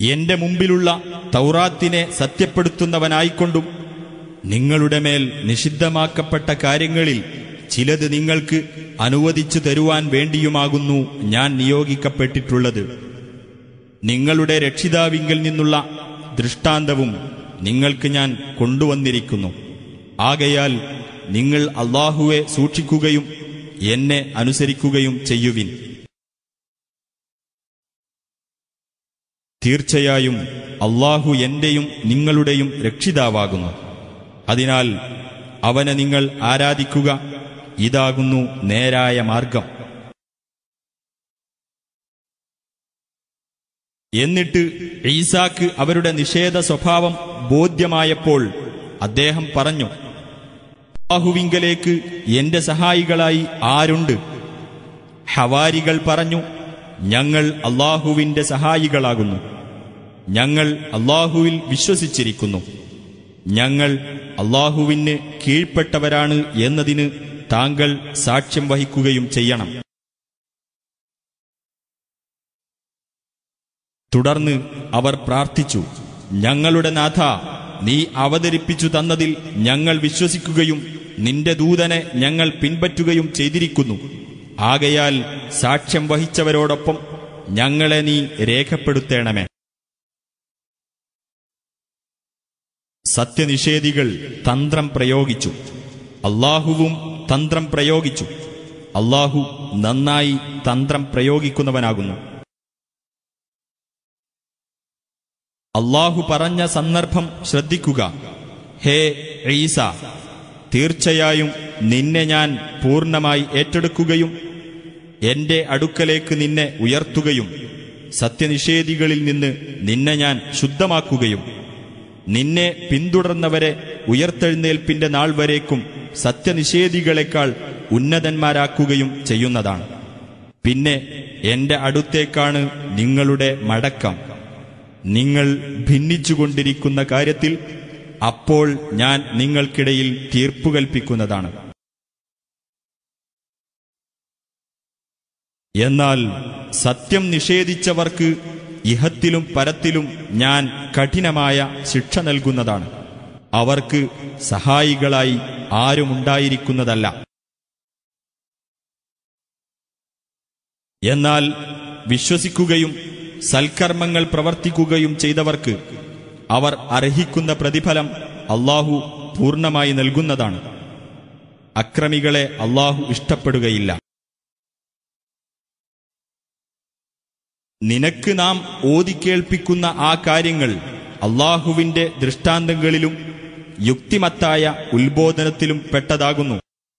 എന്റെ മുമ്പിലുള്ള തൗറാത്തിനെ സത്യപ്പെടുത്തുന്നവനായിക്കൊണ്ടും നിങ്ങളുടെ മേൽ നിഷിദ്ധമാക്കപ്പെട്ട കാര്യങ്ങളിൽ ചിലത് നിങ്ങൾക്ക് അനുവദിച്ചു തരുവാൻ വേണ്ടിയുമാകുന്നു ഞാൻ നിയോഗിക്കപ്പെട്ടിട്ടുള്ളത് നിങ്ങളുടെ രക്ഷിതാവിങ്കിൽ നിന്നുള്ള ദൃഷ്ടാന്തവും നിങ്ങൾക്ക് ഞാൻ കൊണ്ടുവന്നിരിക്കുന്നു ആകയാൽ നിങ്ങൾ അള്ളാഹുവെ സൂക്ഷിക്കുകയും എന്നെ അനുസരിക്കുകയും ചെയ്യുവിൻ തീർച്ചയായും അള്ളാഹു എന്റെയും നിങ്ങളുടെയും രക്ഷിതാവാകുന്നു അതിനാൽ അവനെ നിങ്ങൾ ആരാധിക്കുക ഇതാകുന്നു നേരായ മാർഗം എന്നിട്ട് ഈസാക്ക് അവരുടെ നിഷേധ സ്വഭാവം ബോധ്യമായപ്പോൾ അദ്ദേഹം പറഞ്ഞു അള്ളാഹുവിങ്കലേക്ക് എന്റെ സഹായികളായി ആരുണ്ട് ഹവാരികൾ പറഞ്ഞു ഞങ്ങൾ അള്ളാഹുവിന്റെ സഹായികളാകുന്നു ഞങ്ങൾ അള്ളാഹുവിൽ വിശ്വസിച്ചിരിക്കുന്നു ഞങ്ങൾ അള്ളാഹുവിന് കീഴ്പ്പെട്ടവരാണ് എന്നതിന് താങ്കൾ സാക്ഷ്യം വഹിക്കുകയും ചെയ്യണം തുടർന്ന് അവർ പ്രാർത്ഥിച്ചു ഞങ്ങളുടെ നാഥ നീ അവതരിപ്പിച്ചു തന്നതിൽ ഞങ്ങൾ വിശ്വസിക്കുകയും നിന്റെ ദൂതനെ ഞങ്ങൾ പിൻപറ്റുകയും ചെയ്തിരിക്കുന്നു ആകയാൽ സാക്ഷ്യം വഹിച്ചവരോടൊപ്പം ഞങ്ങളെ നീ രേഖപ്പെടുത്തേണമേ സത്യനിഷേധികൾ തന്ത്രം പ്രയോഗിച്ചു അള്ളാഹുവും തന്ത്രം പ്രയോഗിച്ചു അള്ളാഹു നന്നായി തന്ത്രം പ്രയോഗിക്കുന്നവനാകുന്നു അള്ളാഹു പറഞ്ഞ സന്ദർഭം ശ്രദ്ധിക്കുക ഹേ ഈസ തീർച്ചയായും നിന്നെ ഞാൻ പൂർണ്ണമായി ഏറ്റെടുക്കുകയും എന്റെ അടുക്കലേക്ക് നിന്നെ ഉയർത്തുകയും സത്യനിഷേധികളിൽ നിന്ന് നിന്നെ ഞാൻ ശുദ്ധമാക്കുകയും നിന്നെ പിന്തുടർന്നവരെ ഉയർത്തെഴുന്നേൽപ്പിന്റെ നാൾ വരേക്കും സത്യനിഷേധികളെക്കാൾ ഉന്നതന്മാരാക്കുകയും ചെയ്യുന്നതാണ് പിന്നെ എന്റെ അടുത്തേക്കാണ് നിങ്ങളുടെ മടക്കം നിങ്ങൾ ഭിന്നിച്ചുകൊണ്ടിരിക്കുന്ന കാര്യത്തിൽ അപ്പോൾ ഞാൻ നിങ്ങൾക്കിടയിൽ തീർപ്പു കൽപ്പിക്കുന്നതാണ് എന്നാൽ സത്യം നിഷേധിച്ചവർക്ക് ഇഹത്തിലും പരത്തിലും ഞാൻ കഠിനമായ ശിക്ഷ നൽകുന്നതാണ് അവർക്ക് സഹായികളായി ആരുമുണ്ടായിരിക്കുന്നതല്ല എന്നാൽ വിശ്വസിക്കുകയും സൽക്കർമ്മങ്ങൾ പ്രവർത്തിക്കുകയും ചെയ്തവർക്ക് അവർ അർഹിക്കുന്ന പ്രതിഫലം അള്ളാഹു പൂർണ്ണമായി നൽകുന്നതാണ് അക്രമികളെ അള്ളാഹു ഇഷ്ടപ്പെടുകയില്ല നിനക്ക് നാം ഓതിക്കേൾപ്പിക്കുന്ന ആ കാര്യങ്ങൾ അള്ളാഹുവിന്റെ ദൃഷ്ടാന്തങ്ങളിലും യുക്തിമത്തായ ഉത്ബോധനത്തിലും പെട്ടതാകുന്നു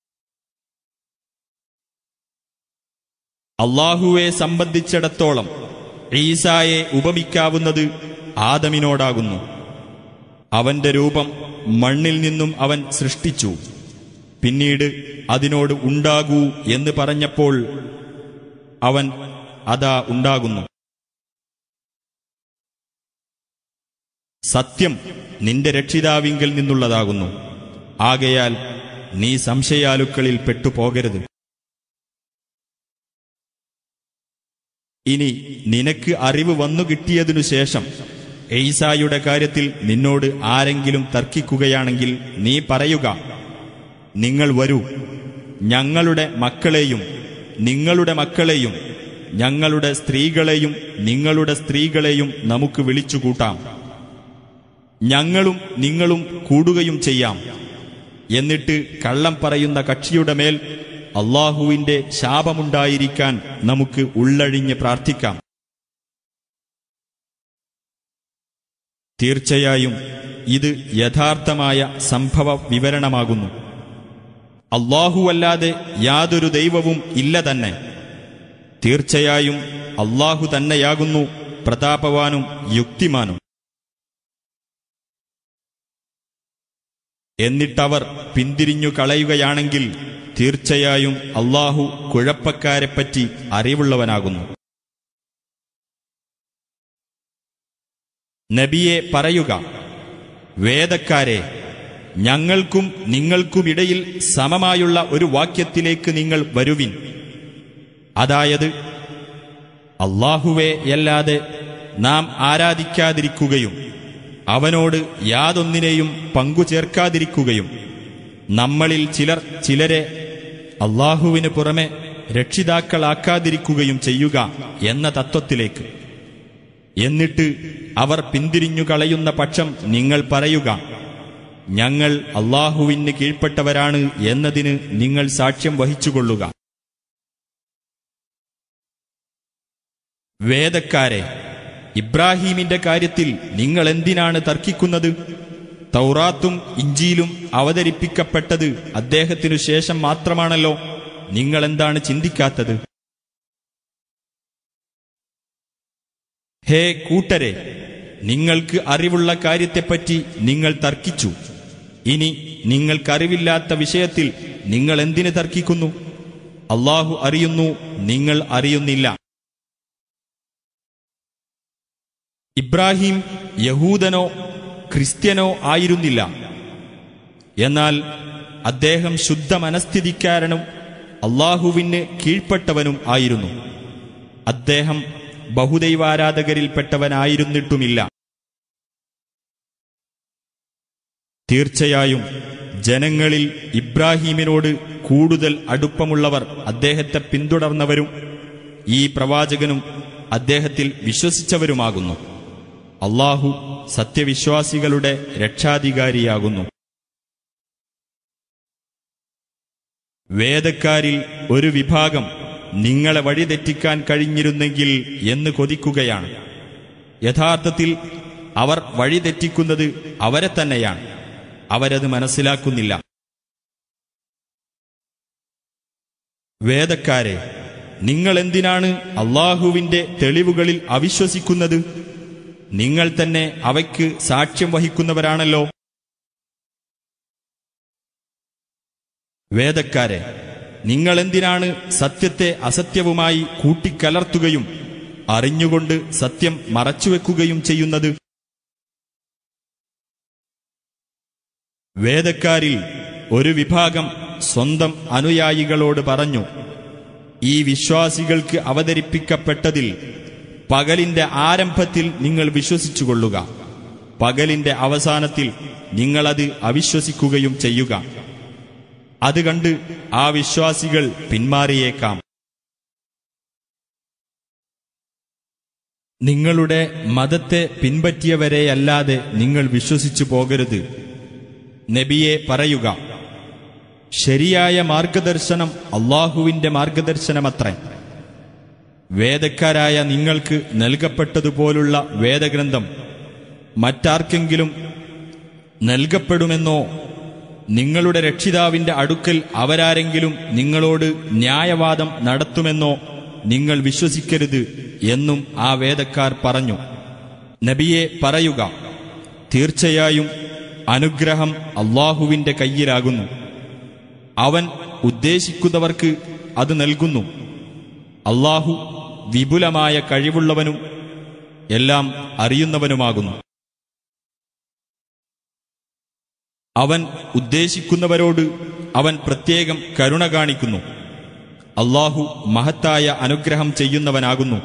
അള്ളാഹുവെ സംബന്ധിച്ചിടത്തോളം ഈസായെ ഉപമിക്കാവുന്നത് ആദമിനോടാകുന്നു അവന്റെ രൂപം മണ്ണിൽ നിന്നും അവൻ സൃഷ്ടിച്ചു പിന്നീട് അതിനോട് ഉണ്ടാകൂ എന്ന് പറഞ്ഞപ്പോൾ അവൻ അതാ ഉണ്ടാകുന്നു സത്യം നിന്റെ രക്ഷിതാവിങ്കൽ നിന്നുള്ളതാകുന്നു ആകയാൽ നീ സംശയാലുക്കളിൽ പെട്ടുപോകരുത് ഇനി നിനക്ക് അറിവ് വന്നു കിട്ടിയതിനു ശേഷം എയ്സായുടെ കാര്യത്തിൽ നിന്നോട് ആരെങ്കിലും തർക്കിക്കുകയാണെങ്കിൽ നീ പറയുക നിങ്ങൾ വരൂ ഞങ്ങളുടെ മക്കളെയും നിങ്ങളുടെ മക്കളെയും ഞങ്ങളുടെ സ്ത്രീകളെയും നിങ്ങളുടെ സ്ത്രീകളെയും നമുക്ക് വിളിച്ചുകൂട്ടാം ഞങ്ങളും നിങ്ങളും കൂടുകയും ചെയ്യാം എന്നിട്ട് കള്ളം പറയുന്ന കക്ഷിയുടെ മേൽ അള്ളാഹുവിന്റെ ശാപമുണ്ടായിരിക്കാൻ നമുക്ക് ഉള്ളഴിഞ്ഞ് പ്രാർത്ഥിക്കാം തീർച്ചയായും ഇത് യഥാർത്ഥമായ സംഭവ വിവരണമാകുന്നു അല്ലാഹുവല്ലാതെ യാതൊരു ദൈവവും ഇല്ല തന്നെ തീർച്ചയായും അള്ളാഹു തന്നെയാകുന്നു പ്രതാപവാനും യുക്തിമാനും എന്നിട്ടവർ പിന്തിരിഞ്ഞു കളയുകയാണെങ്കിൽ തീർച്ചയായും അള്ളാഹു കുഴപ്പക്കാരെപ്പറ്റി അറിവുള്ളവനാകുന്നു നബിയെ പറയുക വേദക്കാരെ ഞങ്ങൾക്കും നിങ്ങൾക്കുമിടയിൽ സമമായുള്ള ഒരു വാക്യത്തിലേക്ക് നിങ്ങൾ വരുവിൻ അതായത് അള്ളാഹുവെ അല്ലാതെ നാം ആരാധിക്കാതിരിക്കുകയും അവനോട് യാതൊന്നിനെയും പങ്കുചേർക്കാതിരിക്കുകയും നമ്മളിൽ ചിലർ ചിലരെ അള്ളാഹുവിന് പുറമെ രക്ഷിതാക്കളാക്കാതിരിക്കുകയും ചെയ്യുക എന്ന തത്വത്തിലേക്ക് എന്നിട്ട് അവർ പിന്തിരിഞ്ഞു കളയുന്ന പക്ഷം നിങ്ങൾ പറയുക ഞങ്ങൾ അള്ളാഹുവിന് കീഴ്പ്പെട്ടവരാണ് എന്നതിന് നിങ്ങൾ സാക്ഷ്യം വഹിച്ചുകൊള്ളുക വേദക്കാരെ ഇബ്രാഹീമിന്റെ കാര്യത്തിൽ നിങ്ങൾ എന്തിനാണ് തർക്കിക്കുന്നത് തൗറാത്തും ഇഞ്ചിയിലും അവതരിപ്പിക്കപ്പെട്ടത് അദ്ദേഹത്തിനു ശേഷം മാത്രമാണല്ലോ നിങ്ങൾ എന്താണ് ചിന്തിക്കാത്തത് ഹേ കൂട്ടരെ നിങ്ങൾക്ക് അറിവുള്ള കാര്യത്തെപ്പറ്റി നിങ്ങൾ തർക്കിച്ചു ഇനി നിങ്ങൾക്കറിവില്ലാത്ത വിഷയത്തിൽ നിങ്ങൾ എന്തിന് തർക്കിക്കുന്നു അള്ളാഹു അറിയുന്നു നിങ്ങൾ അറിയുന്നില്ല ഇബ്രാഹിം യഹൂദനോ ക്രിസ്ത്യനോ ആയിരുന്നില്ല എന്നാൽ അദ്ദേഹം ശുദ്ധ മനസ്ഥിതിക്കാരനും അള്ളാഹുവിന് കീഴ്പ്പെട്ടവനും ആയിരുന്നു അദ്ദേഹം ബഹുദൈവാരാധകരിൽപ്പെട്ടവനായിരുന്നിട്ടുമില്ല തീർച്ചയായും ജനങ്ങളിൽ ഇബ്രാഹീമിനോട് കൂടുതൽ അടുപ്പമുള്ളവർ അദ്ദേഹത്തെ പിന്തുടർന്നവരും ഈ പ്രവാചകനും അദ്ദേഹത്തിൽ വിശ്വസിച്ചവരുമാകുന്നു അള്ളാഹു സത്യവിശ്വാസികളുടെ രക്ഷാധികാരിയാകുന്നു വേദക്കാരിൽ ഒരു വിഭാഗം നിങ്ങളെ വഴിതെറ്റിക്കാൻ കഴിഞ്ഞിരുന്നെങ്കിൽ എന്ന് കൊതിക്കുകയാണ് യഥാർത്ഥത്തിൽ അവർ വഴിതെറ്റിക്കുന്നത് അവരെ തന്നെയാണ് അവരത് മനസ്സിലാക്കുന്നില്ല വേദക്കാരെ നിങ്ങൾ എന്തിനാണ് അള്ളാഹുവിന്റെ തെളിവുകളിൽ അവിശ്വസിക്കുന്നത് നിങ്ങൾ തന്നെ അവയ്ക്ക് സാക്ഷ്യം വഹിക്കുന്നവരാണല്ലോ വേദക്കാരെ നിങ്ങൾ എന്തിനാണ് സത്യത്തെ അസത്യവുമായി കൂട്ടിക്കലർത്തുകയും അറിഞ്ഞുകൊണ്ട് സത്യം മറച്ചുവെക്കുകയും ചെയ്യുന്നത് വേദക്കാരിൽ ഒരു വിഭാഗം സ്വന്തം അനുയായികളോട് പറഞ്ഞു ഈ വിശ്വാസികൾക്ക് അവതരിപ്പിക്കപ്പെട്ടതിൽ പകലിന്റെ ആരംഭത്തിൽ നിങ്ങൾ വിശ്വസിച്ചുകൊള്ളുക പകലിന്റെ അവസാനത്തിൽ നിങ്ങളത് അവിശ്വസിക്കുകയും ചെയ്യുക അത് കണ്ട് ആ വിശ്വാസികൾ പിന്മാറിയേക്കാം നിങ്ങളുടെ മതത്തെ പിൻപറ്റിയവരെയല്ലാതെ നിങ്ങൾ വിശ്വസിച്ചു പോകരുത് നബിയെ പറയുക ശരിയായ മാർഗദർശനം അള്ളാഹുവിന്റെ മാർഗദർശനമത്രേ വേദക്കാരായ നിങ്ങൾക്ക് നൽകപ്പെട്ടതുപോലുള്ള വേദഗ്രന്ഥം മറ്റാർക്കെങ്കിലും നൽകപ്പെടുമെന്നോ നിങ്ങളുടെ രക്ഷിതാവിന്റെ അടുക്കൽ അവരാരെങ്കിലും നിങ്ങളോട് ന്യായവാദം നടത്തുമെന്നോ നിങ്ങൾ വിശ്വസിക്കരുത് എന്നും ആ വേദക്കാർ പറഞ്ഞു നബിയെ പറയുക തീർച്ചയായും അനുഗ്രഹം അള്ളാഹുവിന്റെ കയ്യിലാകുന്നു അവൻ ഉദ്ദേശിക്കുന്നവർക്ക് അത് നൽകുന്നു അള്ളാഹു വിപുലമായ കഴിവുള്ളവനും എല്ലാം അറിയുന്നവനുമാകുന്നു അവൻ ഉദ്ദേശിക്കുന്നവരോട് അവൻ പ്രത്യേകം കരുണ കാണിക്കുന്നു അള്ളാഹു മഹത്തായ അനുഗ്രഹം ചെയ്യുന്നവനാകുന്നു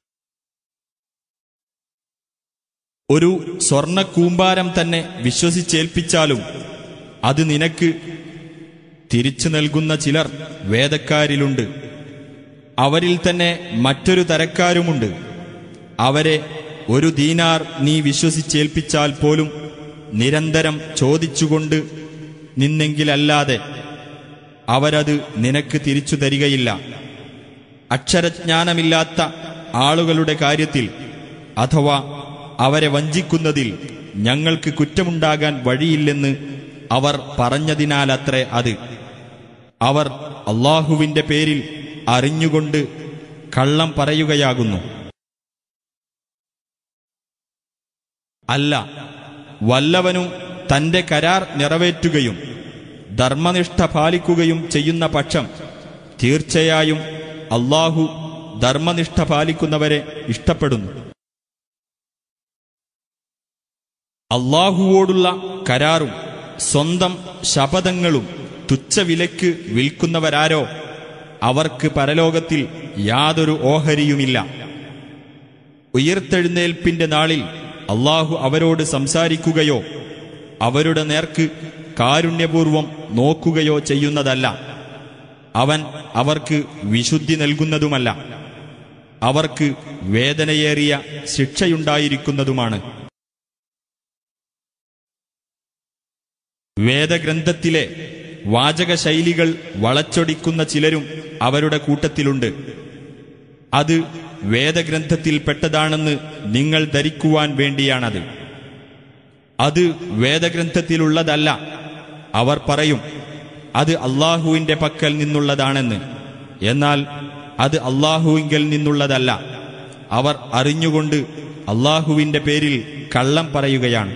ഒരു സ്വർണക്കൂമ്പാരം തന്നെ വിശ്വസിച്ചേൽപ്പിച്ചാലും അത് നിനക്ക് തിരിച്ചു നൽകുന്ന ചിലർ വേദക്കാരിലുണ്ട് അവരിൽ തന്നെ മറ്റൊരു തരക്കാരുമുണ്ട് അവരെ ഒരു ദീനാർ നീ വിശ്വസിച്ചേൽപ്പിച്ചാൽ പോലും നിരന്തരം ചോദിച്ചുകൊണ്ട് നിന്നെങ്കിലല്ലാതെ അവരത് നിനക്ക് തിരിച്ചു തരികയില്ല അക്ഷരജ്ഞാനമില്ലാത്ത ആളുകളുടെ കാര്യത്തിൽ അഥവാ അവരെ വഞ്ചിക്കുന്നതിൽ ഞങ്ങൾക്ക് കുറ്റമുണ്ടാകാൻ വഴിയില്ലെന്ന് അവർ പറഞ്ഞതിനാലത്രേ അത് അവർ അള്ളാഹുവിന്റെ പേരിൽ അറിഞ്ഞുകൊണ്ട് കള്ളം പറയുകയാകുന്നു അല്ല വല്ലവനും തന്റെ കരാർ നിറവേറ്റുകയും ധർമ്മനിഷ്ഠ പാലിക്കുകയും ചെയ്യുന്ന പക്ഷം തീർച്ചയായും അള്ളാഹു ധർമ്മനിഷ്ഠ പാലിക്കുന്നവരെ ഇഷ്ടപ്പെടുന്നു അള്ളാഹുവോടുള്ള കരാറും സ്വന്തം ശപഥങ്ങളും തുച്ഛവിലയ്ക്ക് വിൽക്കുന്നവരാരോ അവർക്ക് പരലോകത്തിൽ യാതൊരു ഓഹരിയുമില്ല ഉയർത്തെഴുന്നേൽപ്പിന്റെ നാളിൽ അള്ളാഹു അവരോട് സംസാരിക്കുകയോ അവരുടെ നേർക്ക് കാരുണ്യപൂർവം നോക്കുകയോ ചെയ്യുന്നതല്ല അവൻ അവർക്ക് വിശുദ്ധി നൽകുന്നതുമല്ല അവർക്ക് വേദനയേറിയ ശിക്ഷയുണ്ടായിരിക്കുന്നതുമാണ് വേദഗ്രന്ഥത്തിലെ വാചകശൈലികൾ വളച്ചൊടിക്കുന്ന ചിലരും അവരുടെ കൂട്ടത്തിലുണ്ട് അത് വേദഗ്രന്ഥത്തിൽപ്പെട്ടതാണെന്ന് നിങ്ങൾ ധരിക്കുവാൻ വേണ്ടിയാണത് അത് വേദഗ്രന്ഥത്തിലുള്ളതല്ല അവർ പറയും അത് അള്ളാഹുവിന്റെ പക്കൽ നിന്നുള്ളതാണെന്ന് എന്നാൽ അത് അള്ളാഹുവിങ്കൽ നിന്നുള്ളതല്ല അവർ അറിഞ്ഞുകൊണ്ട് അള്ളാഹുവിന്റെ പേരിൽ കള്ളം പറയുകയാണ്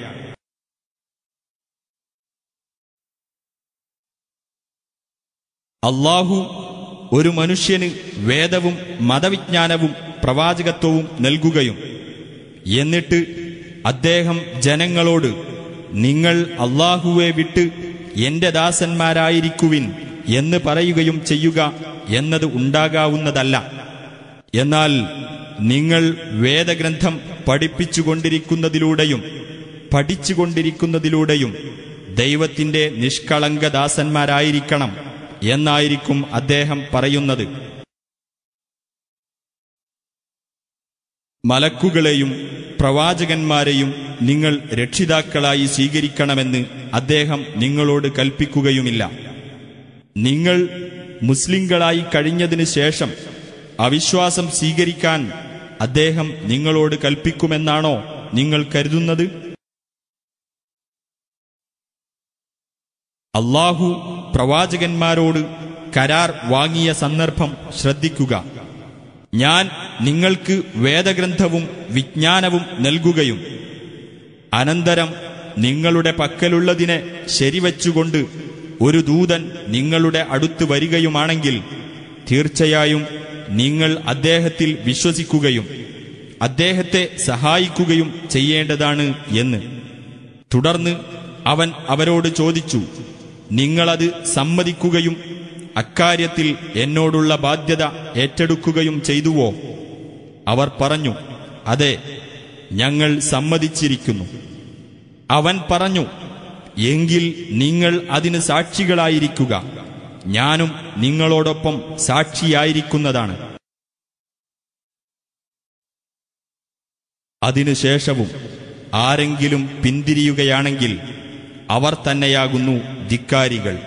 അള്ളാഹു ഒരു മനുഷ്യന് വേദവും മതവിജ്ഞാനവും പ്രവാചകത്വവും നൽകുകയും എന്നിട്ട് അദ്ദേഹം ജനങ്ങളോട് നിങ്ങൾ അള്ളാഹുവെ വിട്ട് എന്റെ ദാസന്മാരായിരിക്കുവിൻ എന്ന് പറയുകയും ചെയ്യുക എന്നത് ഉണ്ടാകാവുന്നതല്ല എന്നാൽ നിങ്ങൾ വേദഗ്രന്ഥം പഠിപ്പിച്ചുകൊണ്ടിരിക്കുന്നതിലൂടെയും പഠിച്ചുകൊണ്ടിരിക്കുന്നതിലൂടെയും ദൈവത്തിന്റെ നിഷ്കളങ്ക ദാസന്മാരായിരിക്കണം എന്നായിരിക്കും അദ്ദേഹം പറയുന്നത് മലക്കുകളെയും പ്രവാചകന്മാരെയും നിങ്ങൾ രക്ഷിതാക്കളായി സ്വീകരിക്കണമെന്ന് അദ്ദേഹം നിങ്ങളോട് കൽപ്പിക്കുകയുമില്ല നിങ്ങൾ മുസ്ലിങ്ങളായി കഴിഞ്ഞതിന് ശേഷം അവിശ്വാസം സ്വീകരിക്കാൻ അദ്ദേഹം നിങ്ങളോട് കൽപ്പിക്കുമെന്നാണോ നിങ്ങൾ കരുതുന്നത് അള്ളാഹു പ്രവാചകന്മാരോട് കരാർ വാങ്ങിയ സന്ദർഭം ശ്രദ്ധിക്കുക ഞാൻ നിങ്ങൾക്ക് വേദഗ്രന്ഥവും വിജ്ഞാനവും നൽകുകയും അനന്തരം നിങ്ങളുടെ പക്കലുള്ളതിനെ ശരിവച്ചുകൊണ്ട് ഒരു ദൂതൻ നിങ്ങളുടെ അടുത്ത് വരികയുമാണെങ്കിൽ തീർച്ചയായും നിങ്ങൾ അദ്ദേഹത്തിൽ വിശ്വസിക്കുകയും അദ്ദേഹത്തെ സഹായിക്കുകയും ചെയ്യേണ്ടതാണ് എന്ന് തുടർന്ന് അവൻ അവരോട് ചോദിച്ചു നിങ്ങളത് സമ്മതിക്കുകയും അക്കാര്യത്തിൽ എന്നോടുള്ള ബാധ്യത ഏറ്റെടുക്കുകയും ചെയ്തുവോ അവർ പറഞ്ഞു അതെ ഞങ്ങൾ സമ്മതിച്ചിരിക്കുന്നു അവൻ പറഞ്ഞു എങ്കിൽ നിങ്ങൾ അതിന് സാക്ഷികളായിരിക്കുക ഞാനും നിങ്ങളോടൊപ്പം സാക്ഷിയായിരിക്കുന്നതാണ് അതിനുശേഷവും ആരെങ്കിലും പിന്തിരിയുകയാണെങ്കിൽ അവർ തന്നെയാകുന്നു ധിക്കാരികൾ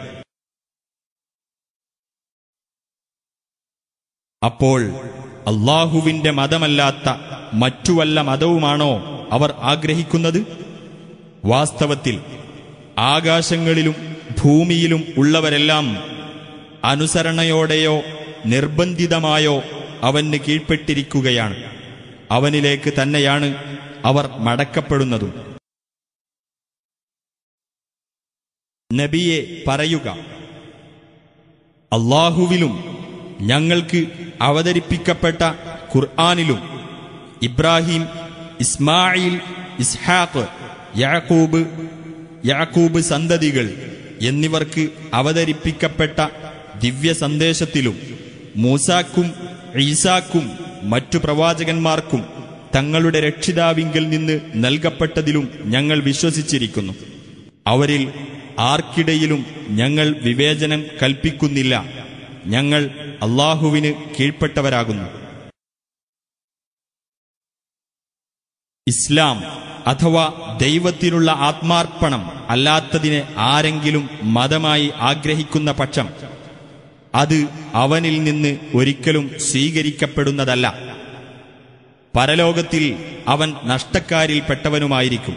അപ്പോൾ അള്ളാഹുവിന്റെ മതമല്ലാത്ത മറ്റു വല്ല മതവുമാണോ അവർ ആഗ്രഹിക്കുന്നത് വാസ്തവത്തിൽ ആകാശങ്ങളിലും ഭൂമിയിലും ഉള്ളവരെല്ലാം അനുസരണയോടെയോ നിർബന്ധിതമായോ അവന് കീഴ്പ്പെട്ടിരിക്കുകയാണ് അവനിലേക്ക് തന്നെയാണ് അവർ മടക്കപ്പെടുന്നതും നബിയെ പറയുക അള്ളാഹുവിലും ഞങ്ങൾക്ക് അവതരിപ്പിക്കപ്പെട്ട ഖുർആാനിലും ഇബ്രാഹിം ഇസ്മായിൽ ഇസ്ഹാഖ് യാക്കൂബ് യാക്കൂബ് സന്തതികൾ എന്നിവർക്ക് അവതരിപ്പിക്കപ്പെട്ട ദിവ്യ സന്ദേശത്തിലും മൂസാക്കും ഈസാക്കും മറ്റു പ്രവാചകന്മാർക്കും തങ്ങളുടെ രക്ഷിതാവിങ്കിൽ നിന്ന് നൽകപ്പെട്ടതിലും ഞങ്ങൾ വിശ്വസിച്ചിരിക്കുന്നു അവരിൽ ആർക്കിടയിലും ഞങ്ങൾ വിവേചനം കൽപ്പിക്കുന്നില്ല ഞങ്ങൾ അള്ളാഹുവിന് കീഴ്പ്പെട്ടവരാകുന്നു ഇസ്ലാം അഥവാ ദൈവത്തിനുള്ള ആത്മാർപ്പണം അല്ലാത്തതിനെ ആരെങ്കിലും മതമായി ആഗ്രഹിക്കുന്ന പക്ഷം അത് അവനിൽ നിന്ന് ഒരിക്കലും സ്വീകരിക്കപ്പെടുന്നതല്ല പരലോകത്തിൽ അവൻ നഷ്ടക്കാരിൽപ്പെട്ടവനുമായിരിക്കും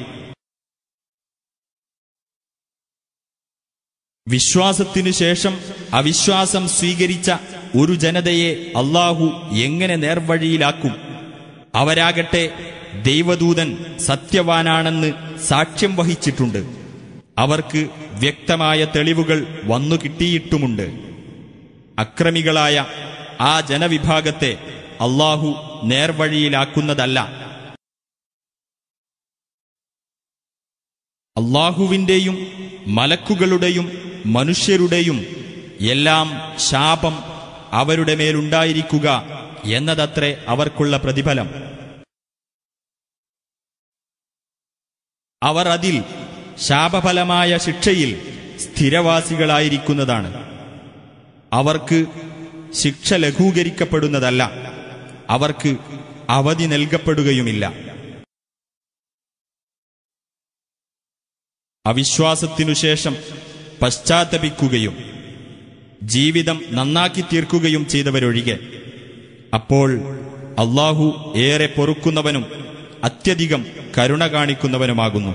വിശ്വാസത്തിനു ശേഷം അവിശ്വാസം സ്വീകരിച്ച ഒരു ജനതയെ അള്ളാഹു എങ്ങനെ നേർവഴിയിലാക്കും അവരാകട്ടെ ദൈവദൂതൻ സത്യവാനാണെന്ന് സാക്ഷ്യം വഹിച്ചിട്ടുണ്ട് അവർക്ക് വ്യക്തമായ തെളിവുകൾ വന്നു കിട്ടിയിട്ടുമുണ്ട് അക്രമികളായ ആ ജനവിഭാഗത്തെ അള്ളാഹു നേർവഴിയിലാക്കുന്നതല്ല അള്ളാഹുവിന്റെയും മലക്കുകളുടെയും മനുഷ്യരുടെയും എല്ലാം ശാപം അവരുടെ മേലുണ്ടായിരിക്കുക എന്നതത്രേ അവർക്കുള്ള പ്രതിഫലം അവർ അതിൽ ശാപഫലമായ ശിക്ഷയിൽ സ്ഥിരവാസികളായിരിക്കുന്നതാണ് അവർക്ക് ശിക്ഷ ലഘൂകരിക്കപ്പെടുന്നതല്ല അവർക്ക് അവധി നൽകപ്പെടുകയുമില്ല അവിശ്വാസത്തിനു ശേഷം പശ്ചാത്തപിക്കുകയും ജീവിതം നന്നാക്കി തീർക്കുകയും ചെയ്തവരൊഴികെ അപ്പോൾ അള്ളാഹു ഏറെ പൊറുക്കുന്നവനും അത്യധികം കരുണ കാണിക്കുന്നവനുമാകുന്നു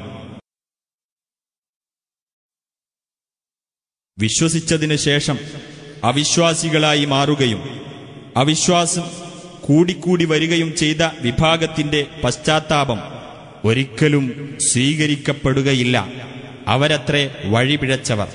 വിശ്വസിച്ചതിനു ശേഷം അവിശ്വാസികളായി മാറുകയും അവിശ്വാസം കൂടിക്കൂടി വരികയും ചെയ്ത വിഭാഗത്തിന്റെ പശ്ചാത്താപം ഒരിക്കലും സ്വീകരിക്കപ്പെടുകയില്ല അവരത്രേ വഴിപിഴച്ചവർ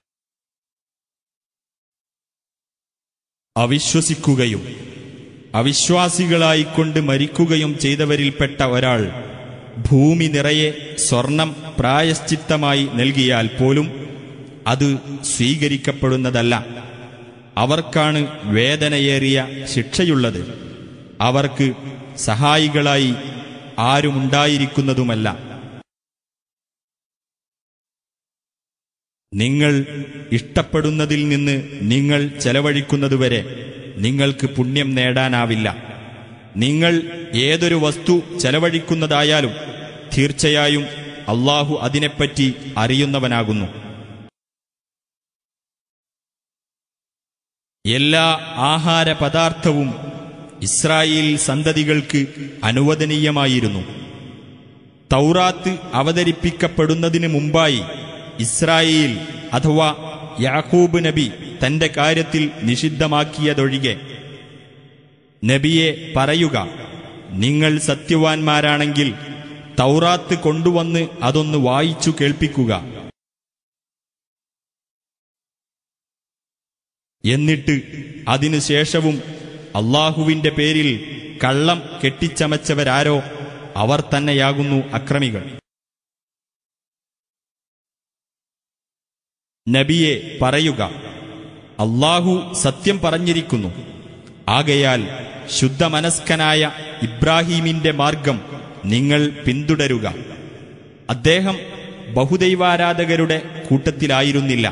അവിശ്വസിക്കുകയും അവിശ്വാസികളായിക്കൊണ്ട് മരിക്കുകയും ചെയ്തവരിൽപ്പെട്ട ഒരാൾ ഭൂമി നിറയെ സ്വർണം പ്രായശ്ചിത്തമായി നൽകിയാൽ പോലും അത് സ്വീകരിക്കപ്പെടുന്നതല്ല അവർക്കാണ് വേദനയേറിയ ശിക്ഷയുള്ളത് അവർക്ക് സഹായികളായി ആരുമുണ്ടായിരിക്കുന്നതുമല്ല നിങ്ങൾ ഇഷ്ടപ്പെടുന്നതിൽ നിന്ന് നിങ്ങൾ ചെലവഴിക്കുന്നതുവരെ നിങ്ങൾക്ക് പുണ്യം നേടാനാവില്ല നിങ്ങൾ ഏതൊരു വസ്തു ചെലവഴിക്കുന്നതായാലും തീർച്ചയായും അള്ളാഹു അതിനെപ്പറ്റി അറിയുന്നവനാകുന്നു എല്ലാ ആഹാര പദാർത്ഥവും ഇസ്രായേൽ സന്തതികൾക്ക് അനുവദനീയമായിരുന്നു തൗറാത്ത് അവതരിപ്പിക്കപ്പെടുന്നതിന് മുമ്പായി ഇസ്രായേൽ അഥവാ യാക്കൂബ് നബി തന്റെ കാര്യത്തിൽ നിഷിദ്ധമാക്കിയതൊഴികെ നബിയെ പറയുക നിങ്ങൾ സത്യവാൻമാരാണെങ്കിൽ തൗറാത്ത് കൊണ്ടുവന്ന് അതൊന്ന് വായിച്ചു കേൾപ്പിക്കുക എന്നിട്ട് അതിനുശേഷവും അള്ളാഹുവിന്റെ പേരിൽ കള്ളം കെട്ടിച്ചമച്ചവരാരോ അവർ തന്നെയാകുന്നു അക്രമികൾ നബിയെ പറയുക അള്ളാഹു സത്യം പറഞ്ഞിരിക്കുന്നു ആകയാൽ ശുദ്ധമനസ്കനായ ഇബ്രാഹീമിന്റെ മാർഗം നിങ്ങൾ പിന്തുടരുക അദ്ദേഹം ബഹുദൈവാരാധകരുടെ കൂട്ടത്തിലായിരുന്നില്ല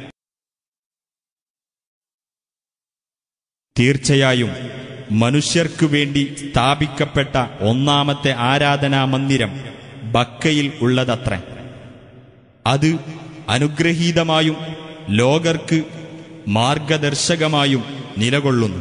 തീർച്ചയായും മനുഷ്യർക്കു വേണ്ടി സ്ഥാപിക്കപ്പെട്ട ഒന്നാമത്തെ ആരാധനാ മന്ദിരം ബക്കയിൽ ഉള്ളതത്രേ അത് അനുഗ്രഹീതമായും ലോകർക്ക് മാർഗദർശകമായും നിലകൊള്ളുന്നു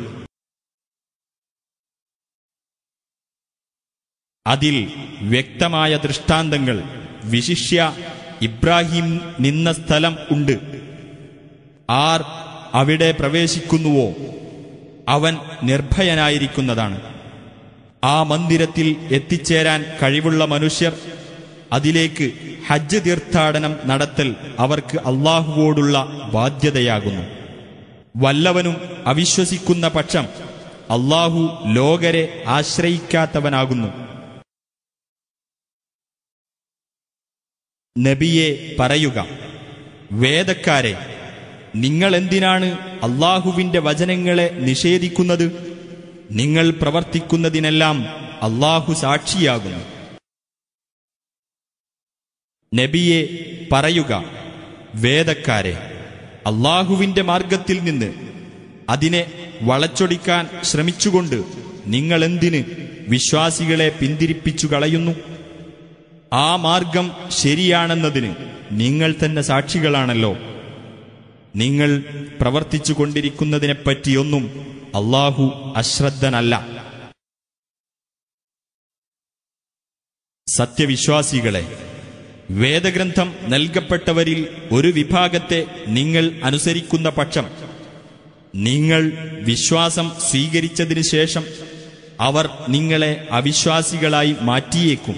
അതിൽ വ്യക്തമായ ദൃഷ്ടാന്തങ്ങൾ വിശിഷ്യ ഇബ്രാഹിം നിന്ന സ്ഥലം ഉണ്ട് ആർ അവിടെ പ്രവേശിക്കുന്നുവോ അവൻ നിർഭയനായിരിക്കുന്നതാണ് ആ മന്ദിരത്തിൽ എത്തിച്ചേരാൻ കഴിവുള്ള മനുഷ്യർ അതിലേക്ക് ഹജ്ജ് തീർത്ഥാടനം നടത്തൽ അവർക്ക് അള്ളാഹുവോടുള്ള ബാധ്യതയാകുന്നു വല്ലവനും അവിശ്വസിക്കുന്ന പക്ഷം അള്ളാഹു ലോകരെ ആശ്രയിക്കാത്തവനാകുന്നു നബിയെ പറയുക വേദക്കാരെ നിങ്ങളെന്തിനാണ് അള്ളാഹുവിന്റെ വചനങ്ങളെ നിഷേധിക്കുന്നത് നിങ്ങൾ പ്രവർത്തിക്കുന്നതിനെല്ലാം അള്ളാഹു സാക്ഷിയാകുന്നു നബിയെ പറയുക വേദക്കാരെ അള്ളാഹുവിന്റെ മാർഗത്തിൽ നിന്ന് അതിനെ വളച്ചൊടിക്കാൻ ശ്രമിച്ചുകൊണ്ട് നിങ്ങളെന്തിന് വിശ്വാസികളെ പിന്തിരിപ്പിച്ചു കളയുന്നു ആ മാർഗം ശരിയാണെന്നതിന് നിങ്ങൾ തന്നെ സാക്ഷികളാണല്ലോ നിങ്ങൾ പ്രവർത്തിച്ചു കൊണ്ടിരിക്കുന്നതിനെപ്പറ്റിയൊന്നും അള്ളാഹു അശ്രദ്ധനല്ല സത്യവിശ്വാസികളെ വേദഗ്രന്ഥം നൽകപ്പെട്ടവരിൽ ഒരു വിഭാഗത്തെ നിങ്ങൾ അനുസരിക്കുന്ന പക്ഷം നിങ്ങൾ വിശ്വാസം സ്വീകരിച്ചതിനു ശേഷം അവർ നിങ്ങളെ അവിശ്വാസികളായി മാറ്റിയേക്കും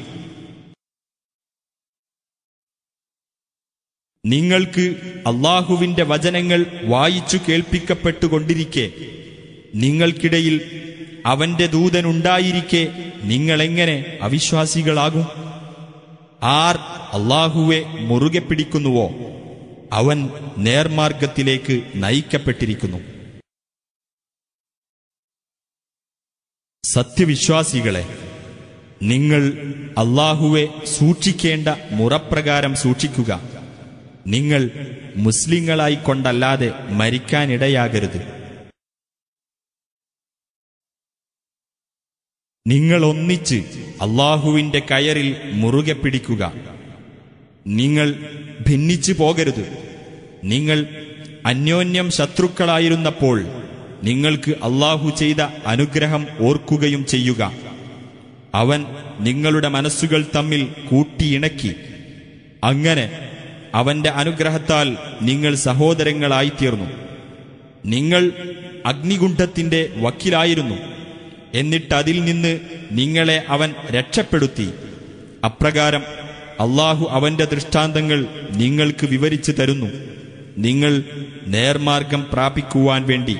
നിങ്ങൾക്ക് അള്ളാഹുവിന്റെ വചനങ്ങൾ വായിച്ചു കേൾപ്പിക്കപ്പെട്ടുകൊണ്ടിരിക്കെ നിങ്ങൾക്കിടയിൽ അവന്റെ ദൂതനുണ്ടായിരിക്കെ നിങ്ങളെങ്ങനെ അവിശ്വാസികളാകും ആർ അള്ളാഹുവെ മുറുകെ പിടിക്കുന്നുവോ അവൻ നേർമാർഗത്തിലേക്ക് നയിക്കപ്പെട്ടിരിക്കുന്നു സത്യവിശ്വാസികളെ നിങ്ങൾ അള്ളാഹുവെ സൂക്ഷിക്കേണ്ട മുറപ്രകാരം സൂക്ഷിക്കുക നിങ്ങൾ മുസ്ലിങ്ങളായിക്കൊണ്ടല്ലാതെ മരിക്കാനിടയാകരുത് നിങ്ങൾ ഒന്നിച്ച് അള്ളാഹുവിന്റെ കയറിൽ മുറുകെ പിടിക്കുക നിങ്ങൾ ഭിന്നിച്ചു പോകരുത് നിങ്ങൾ അന്യോന്യം ശത്രുക്കളായിരുന്നപ്പോൾ നിങ്ങൾക്ക് അള്ളാഹു ചെയ്ത അനുഗ്രഹം ഓർക്കുകയും ചെയ്യുക അവൻ നിങ്ങളുടെ മനസ്സുകൾ തമ്മിൽ കൂട്ടിയിണക്കി അങ്ങനെ അവന്റെ അനുഗ്രഹത്താൽ നിങ്ങൾ സഹോദരങ്ങളായിത്തീർന്നു നിങ്ങൾ അഗ്നികുണ്ഠത്തിന്റെ വക്കിലായിരുന്നു എന്നിട്ട് അതിൽ നിന്ന് നിങ്ങളെ അവൻ രക്ഷപ്പെടുത്തി അപ്രകാരം അള്ളാഹു അവന്റെ ദൃഷ്ടാന്തങ്ങൾ നിങ്ങൾക്ക് വിവരിച്ചു തരുന്നു നിങ്ങൾ നേർമാർഗം പ്രാപിക്കുവാൻ വേണ്ടി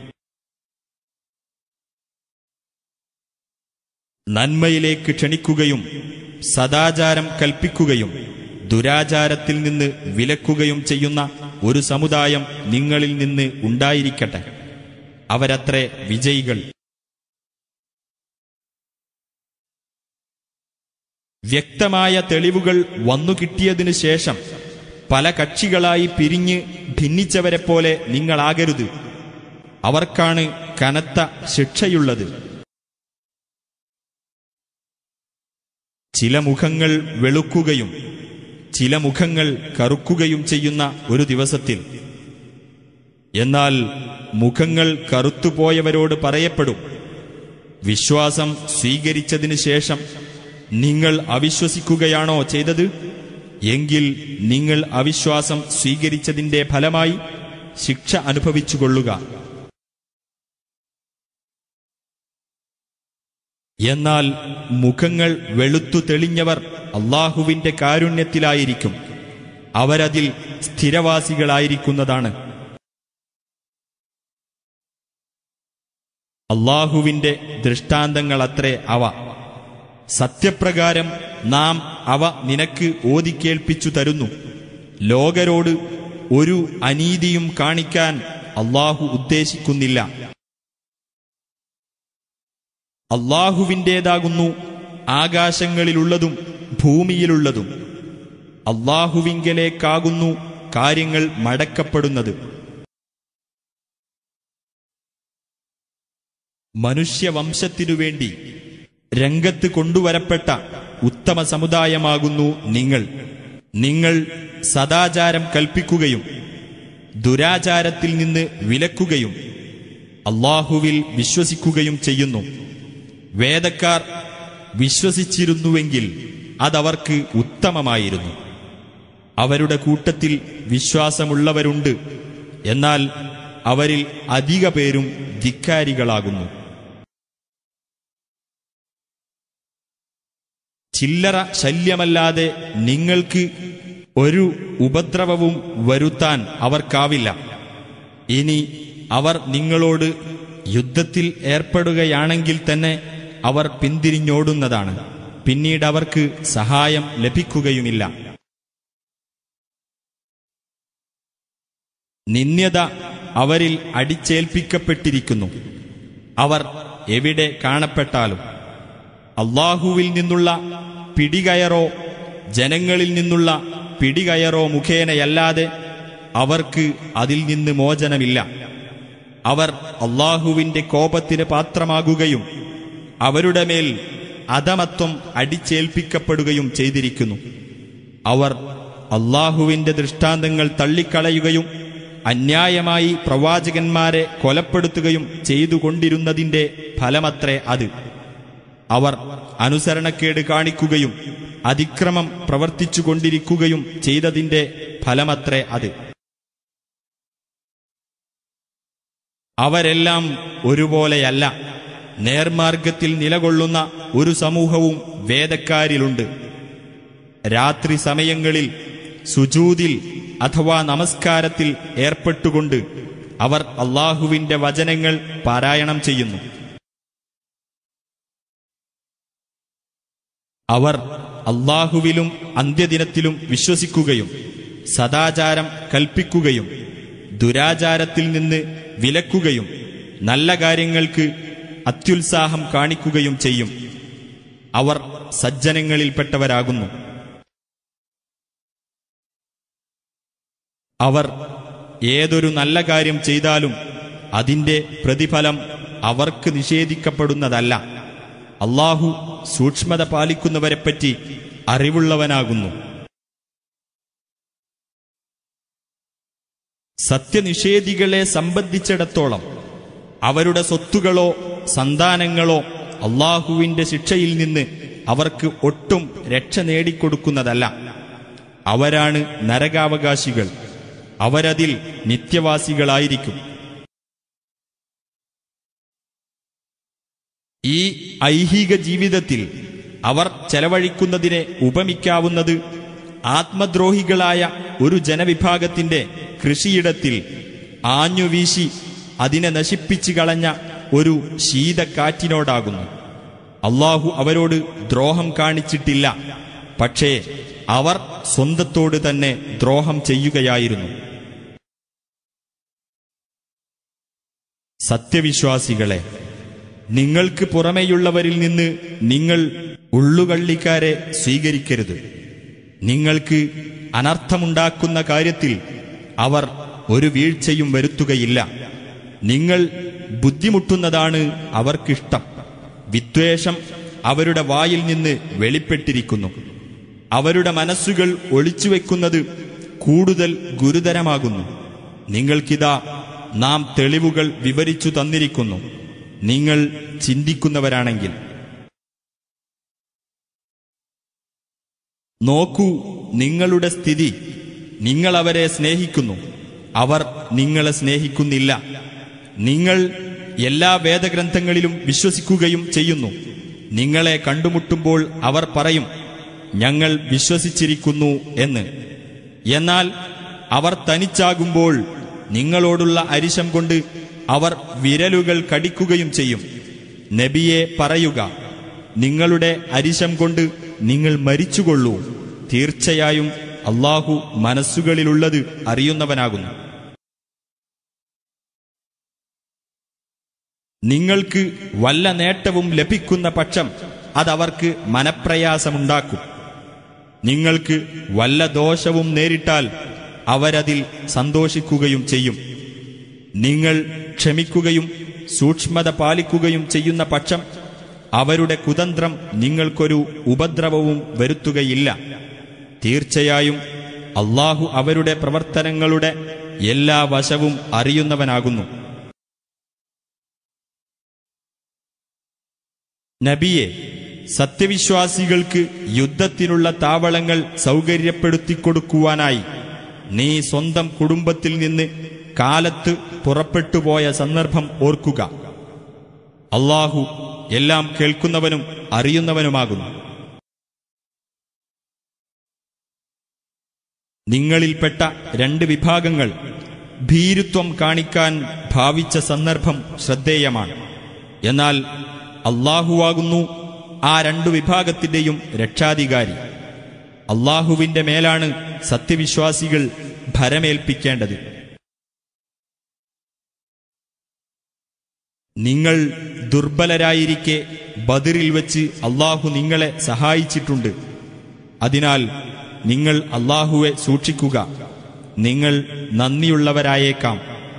നന്മയിലേക്ക് ക്ഷണിക്കുകയും സദാചാരം കൽപ്പിക്കുകയും ദുരാചാരത്തിൽ നിന്ന് വിലക്കുകയും ചെയ്യുന്ന ഒരു സമുദായം നിങ്ങളിൽ നിന്ന് ഉണ്ടായിരിക്കട്ടെ അവരത്രേ വിജയികൾ വ്യക്തമായ തെളിവുകൾ വന്നുകിട്ടിയതിനു ശേഷം പല കക്ഷികളായി പിരിഞ്ഞ് ഭിന്നിച്ചവരെപ്പോലെ നിങ്ങളാകരുത് അവർക്കാണ് കനത്ത ശിക്ഷയുള്ളത് ചില മുഖങ്ങൾ വെളുക്കുകയും ചില മുഖങ്ങൾ കറുക്കുകയും ചെയ്യുന്ന ഒരു ദിവസത്തിൽ എന്നാൽ മുഖങ്ങൾ കറുത്തുപോയവരോട് പറയപ്പെടും വിശ്വാസം സ്വീകരിച്ചതിനു ശേഷം നിങ്ങൾ അവിശ്വസിക്കുകയാണോ ചെയ്തത് എങ്കിൽ നിങ്ങൾ അവിശ്വാസം സ്വീകരിച്ചതിന്റെ ഫലമായി ശിക്ഷ അനുഭവിച്ചുകൊള്ളുക എന്നാൽ മുഖങ്ങൾ വെളുത്തു തെളിഞ്ഞവർ അള്ളാഹുവിന്റെ കാരുണ്യത്തിലായിരിക്കും അവരതിൽ സ്ഥിരവാസികളായിരിക്കുന്നതാണ് അള്ളാഹുവിന്റെ ദൃഷ്ടാന്തങ്ങളത്രേ അവ സത്യപ്രകാരം നാം അവ നിനക്ക് ഓതിക്കേൾപ്പിച്ചു തരുന്നു ലോകരോട് ഒരു അനീതിയും കാണിക്കാൻ അള്ളാഹു ഉദ്ദേശിക്കുന്നില്ല അള്ളാഹുവിൻ്റേതാകുന്നു ആകാശങ്ങളിലുള്ളതും ഭൂമിയിലുള്ളതും അള്ളാഹുവിങ്കലേക്കാകുന്നു കാര്യങ്ങൾ മടക്കപ്പെടുന്നത് മനുഷ്യവംശത്തിനുവേണ്ടി രംഗത്ത് കൊണ്ടുവരപ്പെട്ട ഉത്തമ സമുദായമാകുന്നു നിങ്ങൾ നിങ്ങൾ സദാചാരം കൽപ്പിക്കുകയും ദുരാചാരത്തിൽ നിന്ന് വിലക്കുകയും അള്ളാഹുവിൽ വിശ്വസിക്കുകയും ചെയ്യുന്നു വേദക്കാർ വിശ്വസിച്ചിരുന്നുവെങ്കിൽ അതവർക്ക് ഉത്തമമായിരുന്നു അവരുടെ കൂട്ടത്തിൽ വിശ്വാസമുള്ളവരുണ്ട് എന്നാൽ അവരിൽ അധിക പേരും ധിക്കാരികളാകുന്നു ചില്ലറ ശല്യമല്ലാതെ നിങ്ങൾക്ക് ഒരു ഉപദ്രവവും വരുത്താൻ അവർക്കാവില്ല ഇനി അവർ നിങ്ങളോട് യുദ്ധത്തിൽ ഏർപ്പെടുകയാണെങ്കിൽ തന്നെ അവർ പിന്തിരിഞ്ഞോടുന്നതാണ് പിന്നീട് അവർക്ക് സഹായം ലഭിക്കുകയുമില്ല നിന്ദ്യത അവരിൽ അടിച്ചേൽപ്പിക്കപ്പെട്ടിരിക്കുന്നു അവർ എവിടെ കാണപ്പെട്ടാലും അള്ളാഹുവിൽ നിന്നുള്ള പിടികയറോ ജനങ്ങളിൽ നിന്നുള്ള പിടികയറോ മുഖേനയല്ലാതെ അവർക്ക് അതിൽ നിന്ന് മോചനമില്ല അവർ അള്ളാഹുവിന്റെ കോപത്തിന് പാത്രമാകുകയും അവരുടെ മേൽ അധമത്വം അടിച്ചേൽപ്പിക്കപ്പെടുകയും ചെയ്തിരിക്കുന്നു അവർ അള്ളാഹുവിന്റെ ദൃഷ്ടാന്തങ്ങൾ തള്ളിക്കളയുകയും അന്യായമായി പ്രവാചകന്മാരെ കൊലപ്പെടുത്തുകയും ചെയ്തുകൊണ്ടിരുന്നതിന്റെ ഫലമത്രേ അത് അവർ അനുസരണക്കേട് കാണിക്കുകയും അതിക്രമം പ്രവർത്തിച്ചുകൊണ്ടിരിക്കുകയും ചെയ്തതിന്റെ ഫലമത്രേ അത് അവരെല്ലാം ഒരുപോലെയല്ല നേർമാർഗത്തിൽ നിലകൊള്ളുന്ന ഒരു സമൂഹവും വേദക്കാരിലുണ്ട് രാത്രി സമയങ്ങളിൽ സുജൂതിൽ അഥവാ നമസ്കാരത്തിൽ ഏർപ്പെട്ടുകൊണ്ട് അവർ അള്ളാഹുവിന്റെ വചനങ്ങൾ പാരായണം ചെയ്യുന്നു അവർ അള്ളാഹുവിലും അന്ത്യദിനത്തിലും വിശ്വസിക്കുകയും സദാചാരം കൽപ്പിക്കുകയും ദുരാചാരത്തിൽ നിന്ന് വിലക്കുകയും നല്ല കാര്യങ്ങൾക്ക് അത്യുത്സാഹം കാണിക്കുകയും ചെയ്യും അവർ സജ്ജനങ്ങളിൽപ്പെട്ടവരാകുന്നു അവർ ഏതൊരു നല്ല കാര്യം ചെയ്താലും അതിന്റെ പ്രതിഫലം അവർക്ക് നിഷേധിക്കപ്പെടുന്നതല്ല അള്ളാഹു സൂക്ഷ്മത പാലിക്കുന്നവരെപ്പറ്റി അറിവുള്ളവനാകുന്നു സത്യനിഷേധികളെ സംബന്ധിച്ചിടത്തോളം അവരുടെ സ്വത്തുകളോ സന്താനങ്ങളോ അള്ളാഹുവിന്റെ ശിക്ഷയിൽ നിന്ന് അവർക്ക് ഒട്ടും രക്ഷ നേടിക്കൊടുക്കുന്നതല്ല അവരാണ് നരകാവകാശികൾ അവരതിൽ നിത്യവാസികളായിരിക്കും ഈ ഐഹിക ജീവിതത്തിൽ അവർ ചെലവഴിക്കുന്നതിനെ ഉപമിക്കാവുന്നത് ആത്മദ്രോഹികളായ ഒരു ജനവിഭാഗത്തിന്റെ കൃഷിയിടത്തിൽ ആഞ്ഞുവീശി അതിനെ നശിപ്പിച്ചു കളഞ്ഞ ഒരു ശീതക്കാറ്റിനോടാകുന്നു അള്ളാഹു അവരോട് ദ്രോഹം കാണിച്ചിട്ടില്ല പക്ഷേ അവർ സ്വന്തത്തോട് തന്നെ ദ്രോഹം ചെയ്യുകയായിരുന്നു സത്യവിശ്വാസികളെ നിങ്ങൾക്ക് പുറമെയുള്ളവരിൽ നിന്ന് നിങ്ങൾ ഉള്ളുകള്ളിക്കാരെ സ്വീകരിക്കരുത് നിങ്ങൾക്ക് അനർത്ഥമുണ്ടാക്കുന്ന കാര്യത്തിൽ അവർ ഒരു വീഴ്ചയും വരുത്തുകയില്ല നിങ്ങൾ ബുദ്ധിമുട്ടുന്നതാണ് അവർക്കിഷ്ടം വിദ്വേഷം അവരുടെ വായിൽ നിന്ന് വെളിപ്പെട്ടിരിക്കുന്നു അവരുടെ മനസ്സുകൾ ഒളിച്ചുവെക്കുന്നത് കൂടുതൽ ഗുരുതരമാകുന്നു നിങ്ങൾക്കിതാ നാം തെളിവുകൾ വിവരിച്ചു തന്നിരിക്കുന്നു നിങ്ങൾ ചിന്തിക്കുന്നവരാണെങ്കിൽ നോക്കൂ നിങ്ങളുടെ സ്ഥിതി നിങ്ങൾ അവരെ സ്നേഹിക്കുന്നു അവർ നിങ്ങളെ സ്നേഹിക്കുന്നില്ല നിങ്ങൾ എല്ലാ വേദഗ്രന്ഥങ്ങളിലും വിശ്വസിക്കുകയും ചെയ്യുന്നു നിങ്ങളെ കണ്ടുമുട്ടുമ്പോൾ അവർ പറയും ഞങ്ങൾ വിശ്വസിച്ചിരിക്കുന്നു എന്ന് എന്നാൽ അവർ തനിച്ചാകുമ്പോൾ നിങ്ങളോടുള്ള അരിശം കൊണ്ട് അവർ വിരലുകൾ കടിക്കുകയും ചെയ്യും നബിയെ പറയുക നിങ്ങളുടെ അരിശം കൊണ്ട് നിങ്ങൾ മരിച്ചുകൊള്ളൂ തീർച്ചയായും അള്ളാഹു മനസ്സുകളിലുള്ളത് അറിയുന്നവനാകുന്നു നിങ്ങൾക്ക് വല്ല നേട്ടവും ലഭിക്കുന്ന പക്ഷം അതവർക്ക് മനപ്രയാസമുണ്ടാക്കും നിങ്ങൾക്ക് വല്ല ദോഷവും നേരിട്ടാൽ അവരതിൽ സന്തോഷിക്കുകയും ചെയ്യും നിങ്ങൾ ക്ഷമിക്കുകയും സൂക്ഷ്മത പാലിക്കുകയും ചെയ്യുന്ന പക്ഷം അവരുടെ കുതന്ത്രം നിങ്ങൾക്കൊരു ഉപദ്രവവും വരുത്തുകയില്ല തീർച്ചയായും അള്ളാഹു അവരുടെ പ്രവർത്തനങ്ങളുടെ എല്ലാ വശവും അറിയുന്നവനാകുന്നു നബിയെ സത്യവിശ്വാസികൾക്ക് യുദ്ധത്തിനുള്ള താവളങ്ങൾ സൗകര്യപ്പെടുത്തിക്കൊടുക്കുവാനായി നീ സ്വന്തം കുടുംബത്തിൽ നിന്ന് കാലത്ത് പുറപ്പെട്ടുപോയ സന്ദർഭം ഓർക്കുക അള്ളാഹു എല്ലാം കേൾക്കുന്നവനും അറിയുന്നവനുമാകുന്നു നിങ്ങളിൽപ്പെട്ട രണ്ട് വിഭാഗങ്ങൾ ഭീരുത്വം കാണിക്കാൻ ഭാവിച്ച സന്ദർഭം ശ്രദ്ധേയമാണ് എന്നാൽ അള്ളാഹുവാകുന്നു ആ രണ്ടു വിഭാഗത്തിന്റെയും രക്ഷാധികാരി അള്ളാഹുവിന്റെ മേലാണ് സത്യവിശ്വാസികൾ ഭരമേൽപ്പിക്കേണ്ടത് നിങ്ങൾ ദുർബലരായിരിക്കെ ബദിറിൽ വെച്ച് അള്ളാഹു നിങ്ങളെ സഹായിച്ചിട്ടുണ്ട് അതിനാൽ നിങ്ങൾ അള്ളാഹുവെ സൂക്ഷിക്കുക നിങ്ങൾ നന്ദിയുള്ളവരായേക്കാം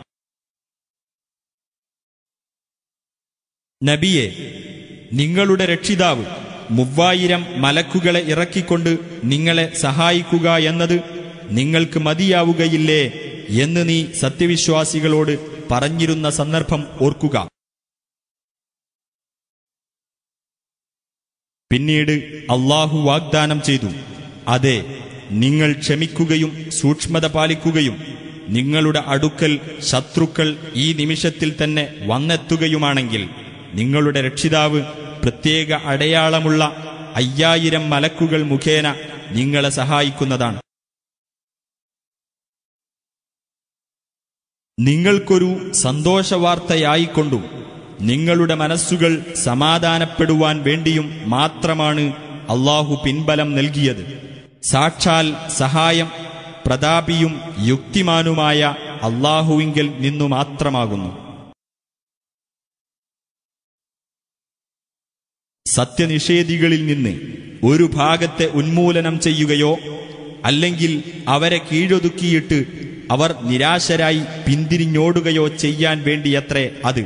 നബിയെ നിങ്ങളുടെ രക്ഷിതാവ് മൂവായിരം മലക്കുകളെ ഇറക്കിക്കൊണ്ട് നിങ്ങളെ സഹായിക്കുക എന്നത് നിങ്ങൾക്ക് മതിയാവുകയില്ലേ എന്ന് നീ സത്യവിശ്വാസികളോട് പറഞ്ഞിരുന്ന സന്ദർഭം ഓർക്കുക പിന്നീട് അള്ളാഹു വാഗ്ദാനം ചെയ്തു അതെ നിങ്ങൾ ക്ഷമിക്കുകയും സൂക്ഷ്മത പാലിക്കുകയും നിങ്ങളുടെ അടുക്കൽ ശത്രുക്കൾ ഈ നിമിഷത്തിൽ തന്നെ വന്നെത്തുകയുമാണെങ്കിൽ നിങ്ങളുടെ രക്ഷിതാവ് പ്രത്യേക അടയാളമുള്ള അയ്യായിരം മലക്കുകൾ മുഖേന നിങ്ങളെ സഹായിക്കുന്നതാണ് നിങ്ങൾക്കൊരു സന്തോഷവാർത്തയായിക്കൊണ്ടും നിങ്ങളുടെ മനസ്സുകൾ സമാധാനപ്പെടുവാൻ വേണ്ടിയും മാത്രമാണ് അള്ളാഹു പിൻബലം നൽകിയത് സാക്ഷാൽ സഹായം പ്രതാപിയും യുക്തിമാനുമായ അള്ളാഹുവിങ്കിൽ നിന്നു മാത്രമാകുന്നു സത്യനിഷേധികളിൽ നിന്ന് ഒരു ഭാഗത്തെ ഉന്മൂലനം ചെയ്യുകയോ അല്ലെങ്കിൽ അവരെ കീഴൊതുക്കിയിട്ട് അവർ നിരാശരായി പിന്തിരിഞ്ഞോടുകയോ ചെയ്യാൻ വേണ്ടിയത്രേ അത്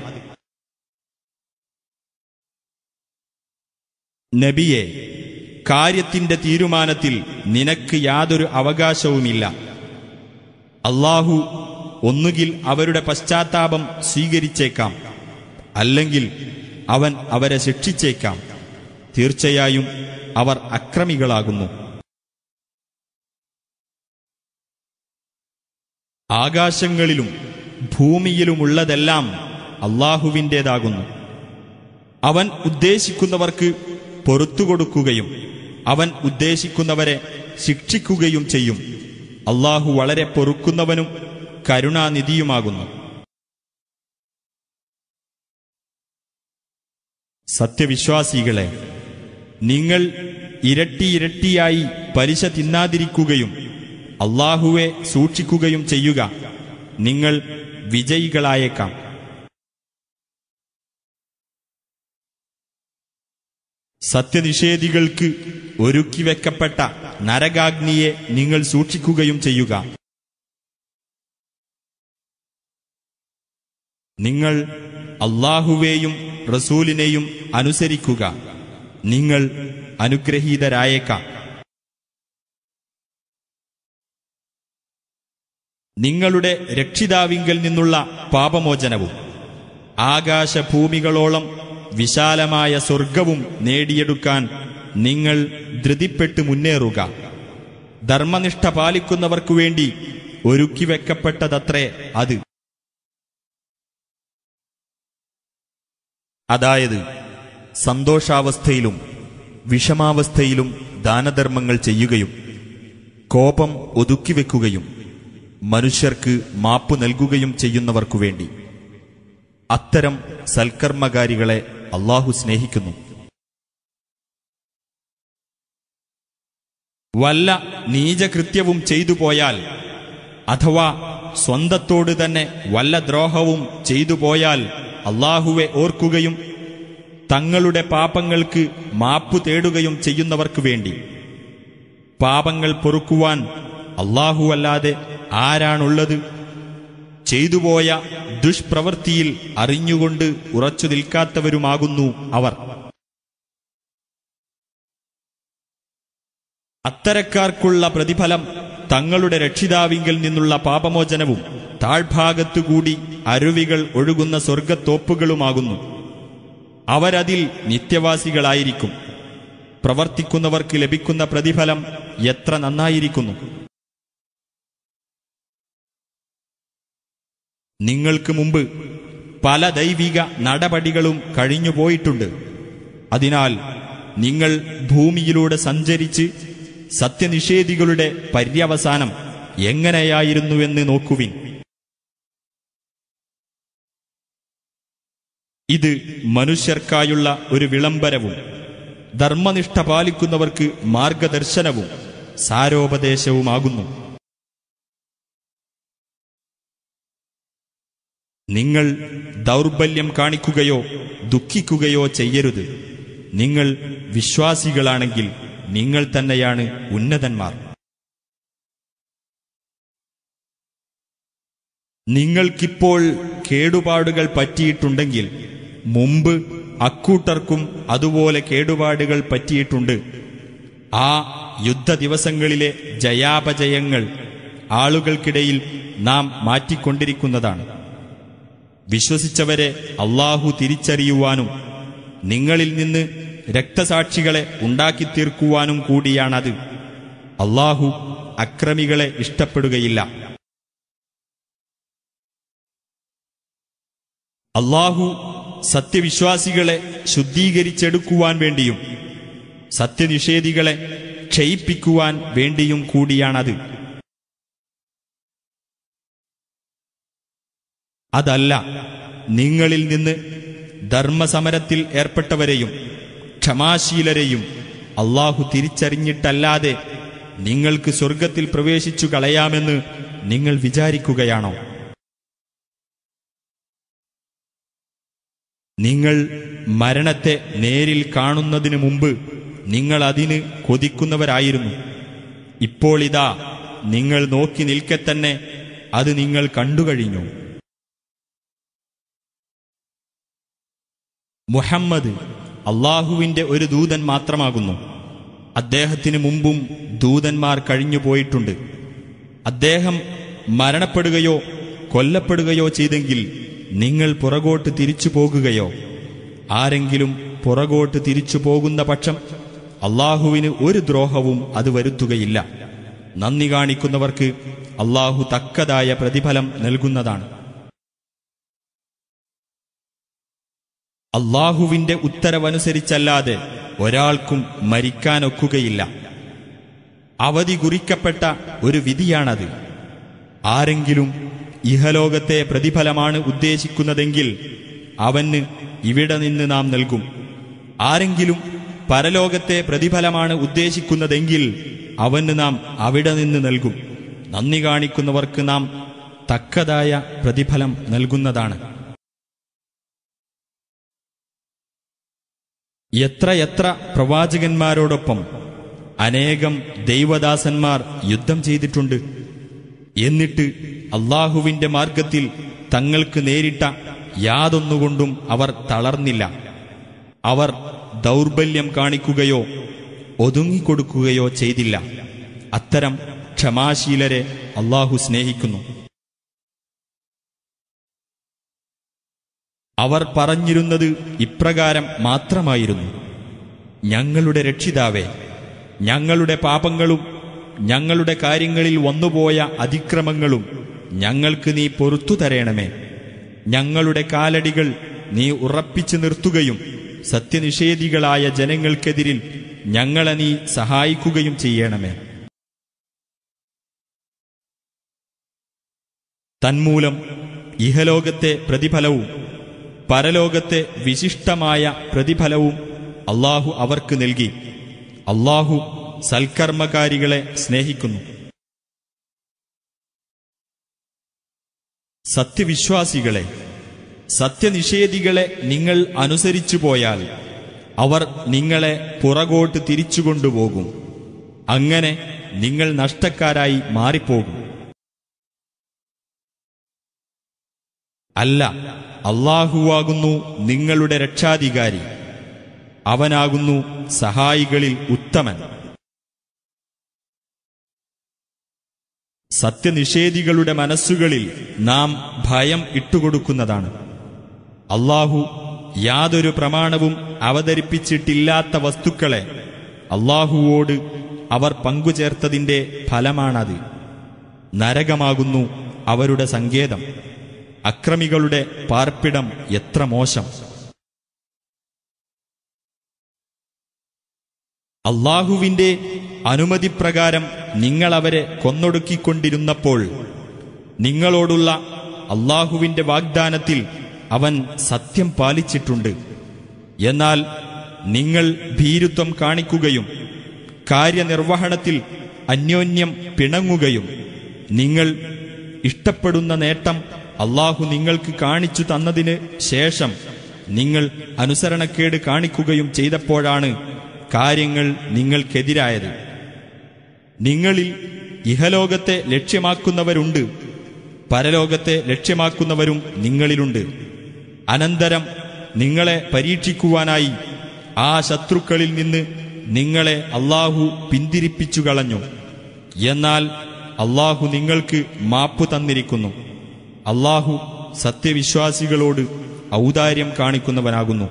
നബിയെ കാര്യത്തിന്റെ തീരുമാനത്തിൽ നിനക്ക് യാതൊരു അവകാശവുമില്ല അള്ളാഹു ഒന്നുകിൽ അവരുടെ പശ്ചാത്താപം സ്വീകരിച്ചേക്കാം അല്ലെങ്കിൽ അവൻ അവരെ ശിക്ഷിച്ചേക്കാം തീർച്ചയായും അവർ അക്രമികളാകുന്നു ആകാശങ്ങളിലും ഭൂമിയിലുമുള്ളതെല്ലാം അള്ളാഹുവിൻ്റേതാകുന്നു അവൻ ഉദ്ദേശിക്കുന്നവർക്ക് പൊറത്തുകൊടുക്കുകയും അവൻ ഉദ്ദേശിക്കുന്നവരെ ശിക്ഷിക്കുകയും ചെയ്യും അള്ളാഹു വളരെ പൊറുക്കുന്നവനും കരുണാനിധിയുമാകുന്നു സത്യവിശ്വാസികളെ നിങ്ങൾ ഇരട്ടി ഇരട്ടിയായി പലിശ തിന്നാതിരിക്കുകയും അള്ളാഹുവെ സൂക്ഷിക്കുകയും ചെയ്യുക നിങ്ങൾ വിജയികളായേക്കാം സത്യനിഷേധികൾക്ക് ഒരുക്കിവെക്കപ്പെട്ട നരകാഗ്നിയെ നിങ്ങൾ സൂക്ഷിക്കുകയും ചെയ്യുക നിങ്ങൾ അള്ളാഹുവേയും റസൂലിനെയും അനുസരിക്കുക നിങ്ങൾ അനുഗ്രഹീതരായേക്കാം നിങ്ങളുടെ രക്ഷിതാവിങ്കൽ നിന്നുള്ള പാപമോചനവും ആകാശഭൂമികളോളം വിശാലമായ സ്വർഗവും നേടിയെടുക്കാൻ നിങ്ങൾ ധൃതിപ്പെട്ട് മുന്നേറുക ധർമ്മനിഷ്ഠ പാലിക്കുന്നവർക്കു വേണ്ടി ഒരുക്കിവെക്കപ്പെട്ടതത്രേ അത് അതായത് സന്തോഷാവസ്ഥയിലും വിഷമാവസ്ഥയിലും ദാനധർമ്മങ്ങൾ ചെയ്യുകയും കോപം ഒതുക്കിവെക്കുകയും മനുഷ്യർക്ക് മാപ്പു നൽകുകയും ചെയ്യുന്നവർക്കു വേണ്ടി അത്തരം സൽക്കർമ്മകാരികളെ അള്ളാഹു സ്നേഹിക്കുന്നു വല്ല നീചകൃത്യവും ചെയ്തു പോയാൽ അഥവാ സ്വന്തത്തോട് തന്നെ വല്ല ദ്രോഹവും ചെയ്തു പോയാൽ അള്ളാഹുവെ ഓർക്കുകയും തങ്ങളുടെ പാപങ്ങൾക്ക് മാപ്പു തേടുകയും ചെയ്യുന്നവർക്കു വേണ്ടി പാപങ്ങൾ പൊറുക്കുവാൻ അല്ലാഹുവല്ലാതെ ആരാണുള്ളത് ചെയ്തുപോയ ദുഷ്പ്രവൃത്തിയിൽ അറിഞ്ഞുകൊണ്ട് ഉറച്ചു നിൽക്കാത്തവരുമാകുന്നു അവർ അത്തരക്കാർക്കുള്ള പ്രതിഫലം തങ്ങളുടെ രക്ഷിതാവിങ്കിൽ നിന്നുള്ള പാപമോചനവും താഴ്ഭാഗത്തുകൂടി അരുവികൾ ഒഴുകുന്ന സ്വർഗത്തോപ്പുകളുമാകുന്നു അവരതിൽ നിത്യവാസികളായിരിക്കും പ്രവർത്തിക്കുന്നവർക്ക് ലഭിക്കുന്ന പ്രതിഫലം എത്ര നന്നായിരിക്കുന്നു നിങ്ങൾക്ക് മുമ്പ് പല ദൈവിക നടപടികളും കഴിഞ്ഞുപോയിട്ടുണ്ട് അതിനാൽ നിങ്ങൾ ഭൂമിയിലൂടെ സഞ്ചരിച്ച് സത്യനിഷേധികളുടെ പര്യവസാനം എങ്ങനെയായിരുന്നുവെന്ന് നോക്കുവിൻ ഇത് മനുഷ്യർക്കായുള്ള ഒരു വിളംബരവും ധർമ്മനിഷ്ഠ പാലിക്കുന്നവർക്ക് മാർഗദർശനവും സാരോപദേശവുമാകുന്നു നിങ്ങൾ ദൗർബല്യം കാണിക്കുകയോ ദുഃഖിക്കുകയോ ചെയ്യരുത് നിങ്ങൾ വിശ്വാസികളാണെങ്കിൽ നിങ്ങൾ തന്നെയാണ് ഉന്നതന്മാർ നിങ്ങൾക്കിപ്പോൾ കേടുപാടുകൾ പറ്റിയിട്ടുണ്ടെങ്കിൽ മുമ്പ് അക്കൂട്ടർക്കും അതുപോലെ കേടുപാടുകൾ പറ്റിയിട്ടുണ്ട് ആ യുദ്ധ ദിവസങ്ങളിലെ ജയാപജയങ്ങൾ ആളുകൾക്കിടയിൽ നാം മാറ്റിക്കൊണ്ടിരിക്കുന്നതാണ് വിശ്വസിച്ചവരെ അള്ളാഹു തിരിച്ചറിയുവാനും നിങ്ങളിൽ നിന്ന് രക്തസാക്ഷികളെ ഉണ്ടാക്കിത്തീർക്കുവാനും കൂടിയാണത് അള്ളാഹു അക്രമികളെ ഇഷ്ടപ്പെടുകയില്ല അള്ളാഹു സത്യവിശ്വാസികളെ ശുദ്ധീകരിച്ചെടുക്കുവാൻ വേണ്ടിയും സത്യനിഷേധികളെ ക്ഷയിപ്പിക്കുവാൻ വേണ്ടിയും കൂടിയാണത് അതല്ല നിങ്ങളിൽ നിന്ന് ധർമ്മസമരത്തിൽ ഏർപ്പെട്ടവരെയും ക്ഷമാശീലരെയും അള്ളാഹു തിരിച്ചറിഞ്ഞിട്ടല്ലാതെ നിങ്ങൾക്ക് സ്വർഗത്തിൽ പ്രവേശിച്ചു കളയാമെന്ന് നിങ്ങൾ വിചാരിക്കുകയാണോ നിങ്ങൾ മരണത്തെ നേരിൽ കാണുന്നതിനു മുമ്പ് നിങ്ങൾ അതിന് കൊതിക്കുന്നവരായിരുന്നു ഇപ്പോൾ ഇതാ നിങ്ങൾ നോക്കി നിൽക്കെ തന്നെ അത് നിങ്ങൾ കണ്ടുകഴിഞ്ഞു മുഹമ്മദ് അള്ളാഹുവിന്റെ ഒരു ദൂതൻ മാത്രമാകുന്നു അദ്ദേഹത്തിന് മുമ്പും ദൂതന്മാർ കഴിഞ്ഞു പോയിട്ടുണ്ട് അദ്ദേഹം മരണപ്പെടുകയോ കൊല്ലപ്പെടുകയോ ചെയ്തെങ്കിൽ നിങ്ങൾ പുറകോട്ട് തിരിച്ചു പോകുകയോ ആരെങ്കിലും പുറകോട്ട് തിരിച്ചു പോകുന്ന പക്ഷം അള്ളാഹുവിന് ഒരു ദ്രോഹവും അത് വരുത്തുകയില്ല നന്ദി കാണിക്കുന്നവർക്ക് അള്ളാഹു തക്കതായ പ്രതിഫലം നൽകുന്നതാണ് അള്ളാഹുവിന്റെ ഉത്തരവനുസരിച്ചല്ലാതെ ഒരാൾക്കും മരിക്കാനൊക്കുകയില്ല അവധി കുറിക്കപ്പെട്ട ഒരു വിധിയാണത് ആരെങ്കിലും ഇഹലോകത്തെ പ്രതിഫലമാണ് ഉദ്ദേശിക്കുന്നതെങ്കിൽ അവന് ഇവിടെ നിന്ന് നാം നൽകും ആരെങ്കിലും പരലോകത്തെ പ്രതിഫലമാണ് ഉദ്ദേശിക്കുന്നതെങ്കിൽ അവന് നാം അവിടെ നിന്ന് നൽകും നന്ദി കാണിക്കുന്നവർക്ക് നാം തക്കതായ പ്രതിഫലം നൽകുന്നതാണ് എത്രയെത്ര പ്രവാചകന്മാരോടൊപ്പം അനേകം ദൈവദാസന്മാർ യുദ്ധം ചെയ്തിട്ടുണ്ട് എന്നിട്ട് അള്ളാഹുവിന്റെ മാർഗത്തിൽ തങ്ങൾക്ക് നേരിട്ട യാതൊന്നുകൊണ്ടും അവർ തളർന്നില്ല അവർ ദൗർബല്യം കാണിക്കുകയോ ഒതുങ്ങിക്കൊടുക്കുകയോ ചെയ്തില്ല അത്തരം ക്ഷമാശീലരെ അള്ളാഹു സ്നേഹിക്കുന്നു അവർ പറഞ്ഞിരുന്നത് ഇപ്രകാരം മാത്രമായിരുന്നു ഞങ്ങളുടെ രക്ഷിതാവേ ഞങ്ങളുടെ പാപങ്ങളും ഞങ്ങളുടെ കാര്യങ്ങളിൽ വന്നുപോയ അതിക്രമങ്ങളും ഞങ്ങൾക്ക് നീ പൊറത്തു തരേണമേ ഞങ്ങളുടെ കാലടികൾ നീ ഉറപ്പിച്ചു നിർത്തുകയും സത്യനിഷേധികളായ ജനങ്ങൾക്കെതിരിൽ ഞങ്ങളെ നീ സഹായിക്കുകയും ചെയ്യണമേ തന്മൂലം ഇഹലോകത്തെ പ്രതിഫലവും പരലോകത്തെ വിശിഷ്ടമായ പ്രതിഫലവും അള്ളാഹു അവർക്ക് നൽകി അള്ളാഹു സൽക്കർമ്മകാരികളെ സ്നേഹിക്കുന്നു സത്യവിശ്വാസികളെ സത്യനിഷേധികളെ നിങ്ങൾ അനുസരിച്ചു പോയാൽ അവർ നിങ്ങളെ പുറകോട്ട് തിരിച്ചുകൊണ്ടുപോകും അങ്ങനെ നിങ്ങൾ നഷ്ടക്കാരായി മാറിപ്പോകും അല്ല അള്ളാഹുവാകുന്നു നിങ്ങളുടെ രക്ഷാധികാരി അവനാകുന്നു സഹായികളിൽ ഉത്തമൻ സത്യനിഷേധികളുടെ മനസ്സുകളിൽ നാം ഭയം ഇട്ടുകൊടുക്കുന്നതാണ് അള്ളാഹു യാതൊരു പ്രമാണവും അവതരിപ്പിച്ചിട്ടില്ലാത്ത വസ്തുക്കളെ അള്ളാഹുവോട് അവർ പങ്കുചേർത്തതിന്റെ ഫലമാണത് നരകമാകുന്നു അവരുടെ സങ്കേതം അക്രമികളുടെ പാർപ്പിടം എത്ര മോശം അള്ളാഹുവിന്റെ അനുമതിപ്രകാരം നിങ്ങളവരെ കൊന്നൊടുക്കിക്കൊണ്ടിരുന്നപ്പോൾ നിങ്ങളോടുള്ള അള്ളാഹുവിന്റെ വാഗ്ദാനത്തിൽ അവൻ സത്യം പാലിച്ചിട്ടുണ്ട് എന്നാൽ നിങ്ങൾ ഭീരുത്വം കാണിക്കുകയും കാര്യനിർവഹണത്തിൽ അന്യോന്യം പിണങ്ങുകയും നിങ്ങൾ ഇഷ്ടപ്പെടുന്ന നേട്ടം അള്ളാഹു നിങ്ങൾക്ക് കാണിച്ചു തന്നതിന് ശേഷം നിങ്ങൾ അനുസരണക്കേട് കാണിക്കുകയും ചെയ്തപ്പോഴാണ് കാര്യങ്ങൾ നിങ്ങൾക്കെതിരായത് നിങ്ങളിൽ ഇഹലോകത്തെ ലക്ഷ്യമാക്കുന്നവരുണ്ട് പരലോകത്തെ ലക്ഷ്യമാക്കുന്നവരും നിങ്ങളിലുണ്ട് അനന്തരം നിങ്ങളെ പരീക്ഷിക്കുവാനായി ആ ശത്രുക്കളിൽ നിന്ന് നിങ്ങളെ അള്ളാഹു പിന്തിരിപ്പിച്ചു കളഞ്ഞു എന്നാൽ അള്ളാഹു നിങ്ങൾക്ക് മാപ്പു തന്നിരിക്കുന്നു അള്ളാഹു സത്യവിശ്വാസികളോട് ഔദാര്യം കാണിക്കുന്നവനാകുന്നു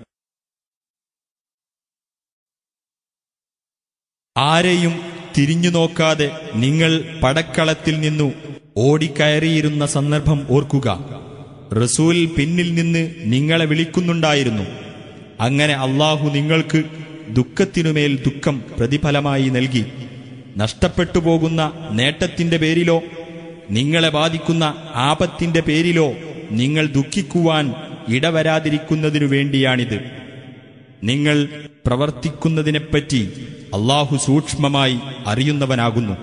ആരെയും തിരിഞ്ഞു നോക്കാതെ നിങ്ങൾ പടക്കളത്തിൽ നിന്നു ഓടിക്കയറിയിരുന്ന സന്ദർഭം ഓർക്കുക റസൂൽ പിന്നിൽ നിന്ന് നിങ്ങളെ വിളിക്കുന്നുണ്ടായിരുന്നു അങ്ങനെ അള്ളാഹു നിങ്ങൾക്ക് ദുഃഖത്തിനുമേൽ ദുഃഖം പ്രതിഫലമായി നൽകി നഷ്ടപ്പെട്ടു പോകുന്ന നേട്ടത്തിന്റെ പേരിലോ നിങ്ങളെ ബാധിക്കുന്ന ആപത്തിന്റെ പേരിലോ നിങ്ങൾ ദുഃഖിക്കുവാൻ ഇടവരാതിരിക്കുന്നതിനു വേണ്ടിയാണിത് നിങ്ങൾ പ്രവർത്തിക്കുന്നതിനെപ്പറ്റി അള്ളാഹു സൂക്ഷ്മമായി അറിയുന്നവനാകുന്നു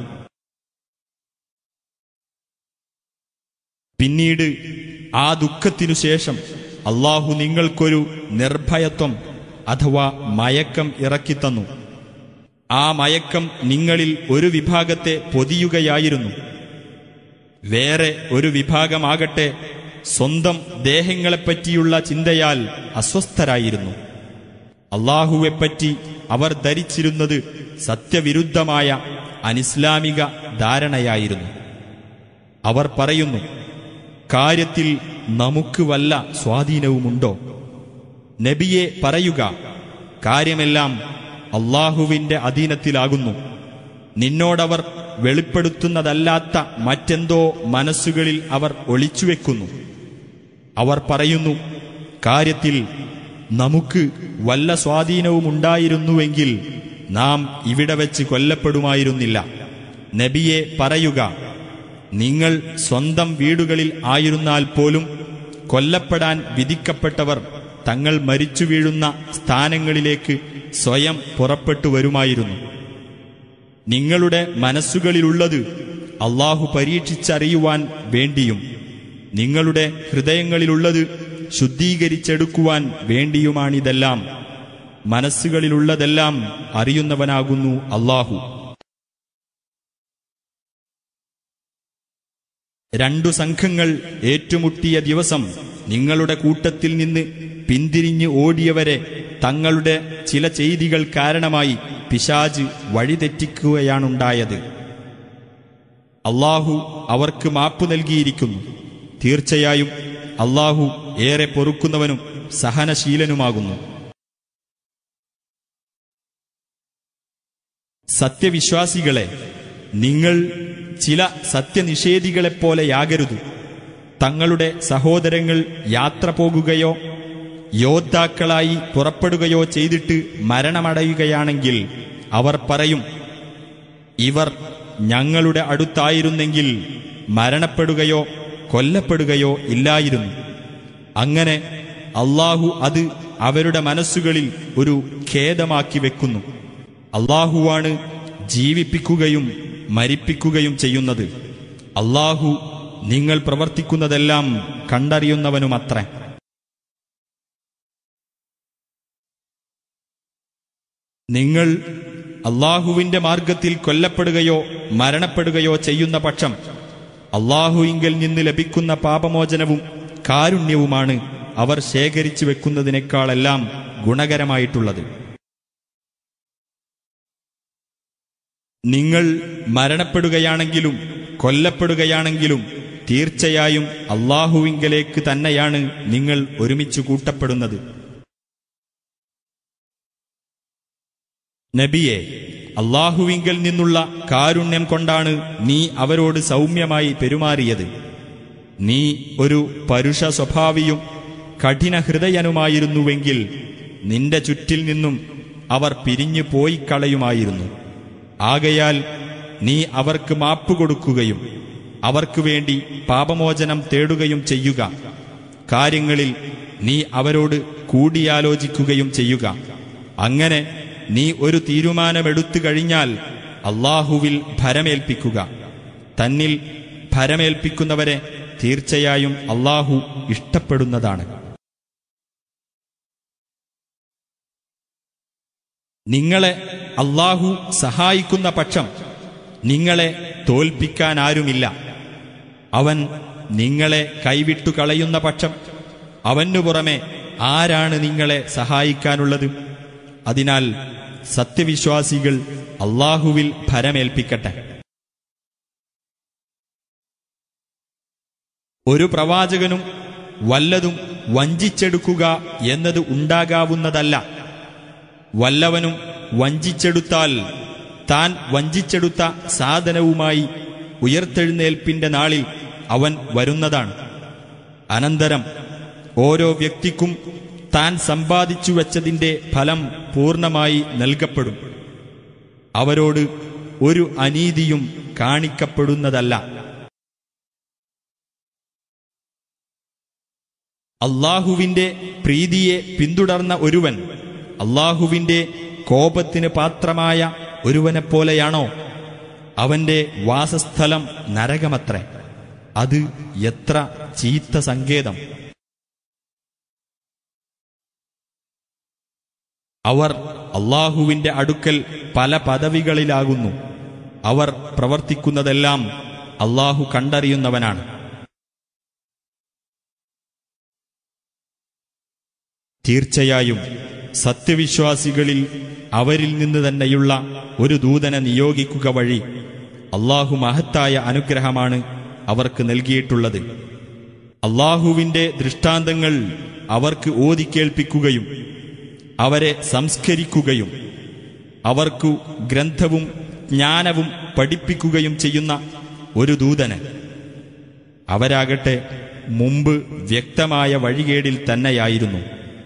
പിന്നീട് ആ ദുഃഖത്തിനു ശേഷം അള്ളാഹു നിങ്ങൾക്കൊരു നിർഭയത്വം അഥവാ മയക്കം ഇറക്കിത്തന്നു ആ മയക്കം നിങ്ങളിൽ ഒരു വിഭാഗത്തെ പൊതിയുകയായിരുന്നു വേറെ ഒരു വിഭാഗമാകട്ടെ സ്വന്തം ദേഹങ്ങളെപ്പറ്റിയുള്ള ചിന്തയാൽ അസ്വസ്ഥരായിരുന്നു അള്ളാഹുവെപ്പറ്റി അവർ ധരിച്ചിരുന്നത് സത്യവിരുദ്ധമായ അനിസ്ലാമിക ധാരണയായിരുന്നു അവർ പറയുന്നു കാര്യത്തിൽ നമുക്ക് വല്ല സ്വാധീനവുമുണ്ടോ നബിയെ പറയുക കാര്യമെല്ലാം അള്ളാഹുവിന്റെ അധീനത്തിലാകുന്നു നിന്നോടവർ വെളിപ്പെടുത്തുന്നതല്ലാത്ത മറ്റെന്തോ മനസ്സുകളിൽ അവർ ഒളിച്ചുവെക്കുന്നു അവർ പറയുന്നു കാര്യത്തിൽ നമുക്ക് വല്ല സ്വാധീനവുമുണ്ടായിരുന്നുവെങ്കിൽ നാം ഇവിടെ വെച്ച് കൊല്ലപ്പെടുമായിരുന്നില്ല നബിയെ പറയുക നിങ്ങൾ സ്വന്തം വീടുകളിൽ ആയിരുന്നാൽ പോലും കൊല്ലപ്പെടാൻ വിധിക്കപ്പെട്ടവർ തങ്ങൾ മരിച്ചു വീഴുന്ന സ്ഥാനങ്ങളിലേക്ക് സ്വയം പുറപ്പെട്ടു വരുമായിരുന്നു നിങ്ങളുടെ മനസ്സുകളിലുള്ളത് അള്ളാഹു പരീക്ഷിച്ചറിയുവാൻ വേണ്ടിയും നിങ്ങളുടെ ഹൃദയങ്ങളിലുള്ളത് ശുദ്ധീകരിച്ചെടുക്കുവാൻ വേണ്ടിയുമാണിതെല്ലാം മനസ്സുകളിലുള്ളതെല്ലാം അറിയുന്നവനാകുന്നു അള്ളാഹു രണ്ടു സംഘങ്ങൾ ഏറ്റുമുട്ടിയ ദിവസം നിങ്ങളുടെ കൂട്ടത്തിൽ നിന്ന് പിന്തിരിഞ്ഞ് ഓടിയവരെ തങ്ങളുടെ ചില ചെയ്തികൾ കാരണമായി പിശാജ് വഴിതെറ്റിക്കുകയാണുണ്ടായത് അള്ളാഹു അവർക്ക് മാപ്പു നൽകിയിരിക്കുന്നു തീർച്ചയായും അള്ളാഹു ഏറെ പൊറുക്കുന്നവനും സഹനശീലനുമാകുന്നു സത്യവിശ്വാസികളെ നിങ്ങൾ ചില സത്യനിഷേധികളെപ്പോലെയാകരുത് തങ്ങളുടെ സഹോദരങ്ങൾ യാത്ര പോകുകയോ യോദ്ധാക്കളായി പുറപ്പെടുകയോ ചെയ്തിട്ട് മരണമടയുകയാണെങ്കിൽ അവർ പറയും ഇവർ ഞങ്ങളുടെ അടുത്തായിരുന്നെങ്കിൽ മരണപ്പെടുകയോ കൊല്ലപ്പെടുകയോ ഇല്ലായിരുന്നു അങ്ങനെ അള്ളാഹു അത് അവരുടെ മനസ്സുകളിൽ ഒരു ഖേദമാക്കി വെക്കുന്നു അള്ളാഹുവാണ് ജീവിപ്പിക്കുകയും മരിപ്പിക്കുകയും ചെയ്യുന്നത് അള്ളാഹു നിങ്ങൾ പ്രവർത്തിക്കുന്നതെല്ലാം കണ്ടറിയുന്നവനുമത്രേ നിങ്ങൾ അള്ളാഹുവിന്റെ മാർഗത്തിൽ കൊല്ലപ്പെടുകയോ മരണപ്പെടുകയോ ചെയ്യുന്ന പക്ഷം അള്ളാഹുവിങ്കിൽ നിന്ന് ലഭിക്കുന്ന പാപമോചനവും കാരുണ്യവുമാണ് അവർ ശേഖരിച്ചു വെക്കുന്നതിനേക്കാളെല്ലാം ഗുണകരമായിട്ടുള്ളത് നിങ്ങൾ മരണപ്പെടുകയാണെങ്കിലും കൊല്ലപ്പെടുകയാണെങ്കിലും തീർച്ചയായും അള്ളാഹുവിങ്കലേക്ക് തന്നെയാണ് നിങ്ങൾ ഒരുമിച്ച് കൂട്ടപ്പെടുന്നത് നബിയെ അള്ളാഹുവിങ്കൽ നിന്നുള്ള കാരുണ്യം കൊണ്ടാണ് നീ അവരോട് സൗമ്യമായി പെരുമാറിയത് നീ ഒരു പരുഷ സ്വഭാവിയും കഠിന ഹൃദയനുമായിരുന്നുവെങ്കിൽ നിന്റെ ചുറ്റിൽ നിന്നും അവർ പിരിഞ്ഞു പോയി കളയുമായിരുന്നു ആകയാൽ നീ അവർക്ക് മാപ്പ് കൊടുക്കുകയും അവർക്ക് വേണ്ടി പാപമോചനം തേടുകയും ചെയ്യുക കാര്യങ്ങളിൽ നീ അവരോട് കൂടിയാലോചിക്കുകയും ചെയ്യുക അങ്ങനെ നീ ഒരു തീരുമാനമെടുത്തു കഴിഞ്ഞാൽ അള്ളാഹുവിൽ ഭരമേൽപ്പിക്കുക തന്നിൽ ഭരമേൽപ്പിക്കുന്നവരെ തീർച്ചയായും അള്ളാഹു ഇഷ്ടപ്പെടുന്നതാണ് നിങ്ങളെ അള്ളാഹു സഹായിക്കുന്ന പക്ഷം നിങ്ങളെ തോൽപ്പിക്കാനാരുമില്ല അവൻ നിങ്ങളെ കൈവിട്ടു കളയുന്ന പക്ഷം അവനു പുറമെ ആരാണ് നിങ്ങളെ സഹായിക്കാനുള്ളത് അതിനാൽ സത്യവിശ്വാസികൾ അള്ളാഹുവിൽ ഭരമേൽപ്പിക്കട്ടെ ഒരു പ്രവാചകനും വല്ലതും വഞ്ചിച്ചെടുക്കുക എന്നത് ഉണ്ടാകാവുന്നതല്ല വല്ലവനും വഞ്ചിച്ചെടുത്താൽ താൻ വഞ്ചിച്ചെടുത്ത സാധനവുമായി ഉയർത്തെഴുന്നേൽപ്പിന്റെ നാളിൽ അവൻ വരുന്നതാണ് അനന്തരം ഓരോ വ്യക്തിക്കും താൻ സമ്പാദിച്ചു വച്ചതിന്റെ ഫലം പൂർണ്ണമായി നൽകപ്പെടും അവരോട് ഒരു അനീതിയും കാണിക്കപ്പെടുന്നതല്ല അള്ളാഹുവിന്റെ പ്രീതിയെ പിന്തുടർന്ന ഒരുവൻ അള്ളാഹുവിന്റെ കോപത്തിന് പാത്രമായ ഒരുവനെപ്പോലെയാണോ അവന്റെ വാസസ്ഥലം നരകമത്രേ അത് എത്ര ചീത്ത സങ്കേതം അവർ അള്ളാഹുവിന്റെ അടുക്കൽ പല പദവികളിലാകുന്നു അവർ പ്രവർത്തിക്കുന്നതെല്ലാം അള്ളാഹു കണ്ടറിയുന്നവനാണ് തീർച്ചയായും സത്യവിശ്വാസികളിൽ അവരിൽ നിന്ന് തന്നെയുള്ള ഒരു ദൂതനെ നിയോഗിക്കുക വഴി അള്ളാഹു മഹത്തായ അനുഗ്രഹമാണ് അവർക്ക് നൽകിയിട്ടുള്ളത് അള്ളാഹുവിന്റെ ദൃഷ്ടാന്തങ്ങൾ അവർക്ക് ഓതിക്കേൾപ്പിക്കുകയും അവരെ സംസ്കരിക്കുകയും അവർക്കു ഗ്രന്ഥവും ജ്ഞാനവും പഠിപ്പിക്കുകയും ചെയ്യുന്ന ഒരു ദൂതന് അവരാകട്ടെ മുമ്പ് വ്യക്തമായ വഴികേടിൽ തന്നെയായിരുന്നു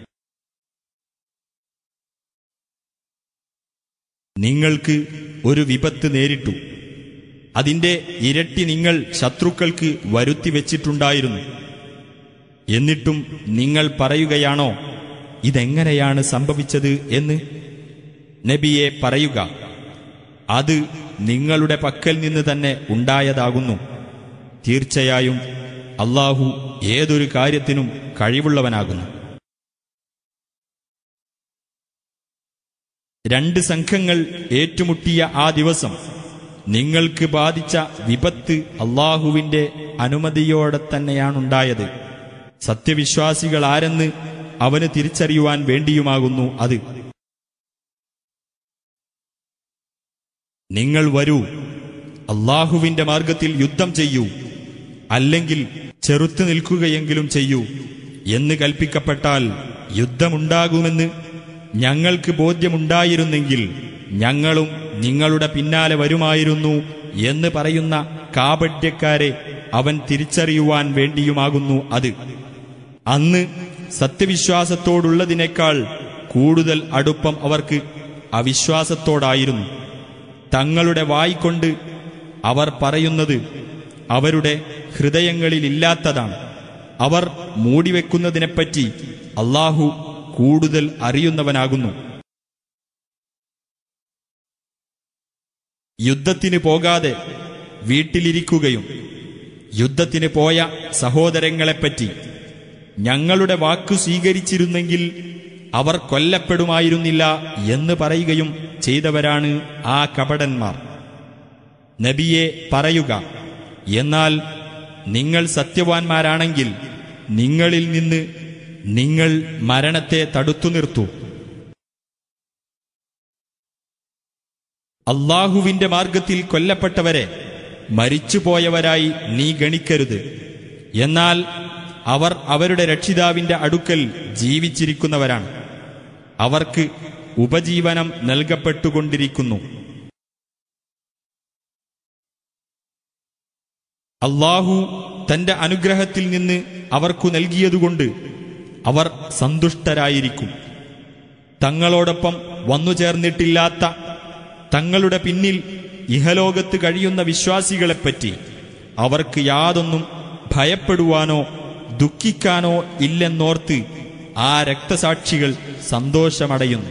നിങ്ങൾക്ക് ഒരു വിപത്ത് നേരിട്ടു അതിന്റെ ഇരട്ടി നിങ്ങൾ ശത്രുക്കൾക്ക് വരുത്തി വെച്ചിട്ടുണ്ടായിരുന്നു എന്നിട്ടും നിങ്ങൾ പറയുകയാണോ ഇതെങ്ങനെയാണ് സംഭവിച്ചത് എന്ന് നബിയെ പറയുക അത് നിങ്ങളുടെ പക്കൽ നിന്ന് തന്നെ ഉണ്ടായതാകുന്നു തീർച്ചയായും അള്ളാഹു ഏതൊരു കാര്യത്തിനും കഴിവുള്ളവനാകുന്നു രണ്ട് സംഘങ്ങൾ ഏറ്റുമുട്ടിയ ആ ദിവസം നിങ്ങൾക്ക് ബാധിച്ച വിപത്ത് അള്ളാഹുവിന്റെ അനുമതിയോടെ തന്നെയാണുണ്ടായത് സത്യവിശ്വാസികൾ ആരെന്ന് അവന് തിരിച്ചറിയുവാൻ വേണ്ടിയുമാകുന്നു അത് നിങ്ങൾ വരൂ അള്ളാഹുവിന്റെ മാർഗത്തിൽ യുദ്ധം ചെയ്യൂ അല്ലെങ്കിൽ ചെറുത്തു നിൽക്കുകയെങ്കിലും ചെയ്യൂ എന്ന് കൽപ്പിക്കപ്പെട്ടാൽ യുദ്ധമുണ്ടാകുമെന്ന് ഞങ്ങൾക്ക് ബോധ്യമുണ്ടായിരുന്നെങ്കിൽ ഞങ്ങളും നിങ്ങളുടെ പിന്നാലെ വരുമായിരുന്നു എന്ന് പറയുന്ന കാപട്യക്കാരെ അവൻ തിരിച്ചറിയുവാൻ വേണ്ടിയുമാകുന്നു അത് അന്ന് സത്യവിശ്വാസത്തോടുള്ളതിനേക്കാൾ കൂടുതൽ അടുപ്പം അവർക്ക് അവിശ്വാസത്തോടായിരുന്നു തങ്ങളുടെ വായിക്കൊണ്ട് അവർ പറയുന്നത് അവരുടെ ഹൃദയങ്ങളിലില്ലാത്തതാണ് അവർ മൂടിവെക്കുന്നതിനെപ്പറ്റി അള്ളാഹു കൂടുതൽ അറിയുന്നവനാകുന്നു യുദ്ധത്തിന് പോകാതെ വീട്ടിലിരിക്കുകയും യുദ്ധത്തിന് പോയ സഹോദരങ്ങളെപ്പറ്റി ഞങ്ങളുടെ വാക്കു സ്വീകരിച്ചിരുന്നെങ്കിൽ അവർ കൊല്ലപ്പെടുമായിരുന്നില്ല എന്ന് പറയുകയും ചെയ്തവരാണ് ആ കപടന്മാർ നബിയെ പറയുക എന്നാൽ നിങ്ങൾ സത്യവാൻമാരാണെങ്കിൽ നിങ്ങളിൽ നിന്ന് നിങ്ങൾ മരണത്തെ തടുത്തു നിർത്തൂ അള്ളാഹുവിന്റെ മാർഗത്തിൽ കൊല്ലപ്പെട്ടവരെ മരിച്ചുപോയവരായി നീ ഗണിക്കരുത് എന്നാൽ അവർ അവരുടെ രക്ഷിതാവിന്റെ അടുക്കൽ ജീവിച്ചിരിക്കുന്നവരാണ് അവർക്ക് ഉപജീവനം നൽകപ്പെട്ടുകൊണ്ടിരിക്കുന്നു അള്ളാഹു തന്റെ അനുഗ്രഹത്തിൽ നിന്ന് അവർക്കു നൽകിയതുകൊണ്ട് അവർ സന്തുഷ്ടരായിരിക്കും തങ്ങളോടൊപ്പം വന്നുചേർന്നിട്ടില്ലാത്ത തങ്ങളുടെ പിന്നിൽ ഇഹലോകത്ത് കഴിയുന്ന വിശ്വാസികളെപ്പറ്റി അവർക്ക് യാതൊന്നും ഭയപ്പെടുവാനോ ദുഃഖിക്കാനോ ഇല്ലെന്നോർത്ത് ആ രക്തസാക്ഷികൾ സന്തോഷമടയുന്നു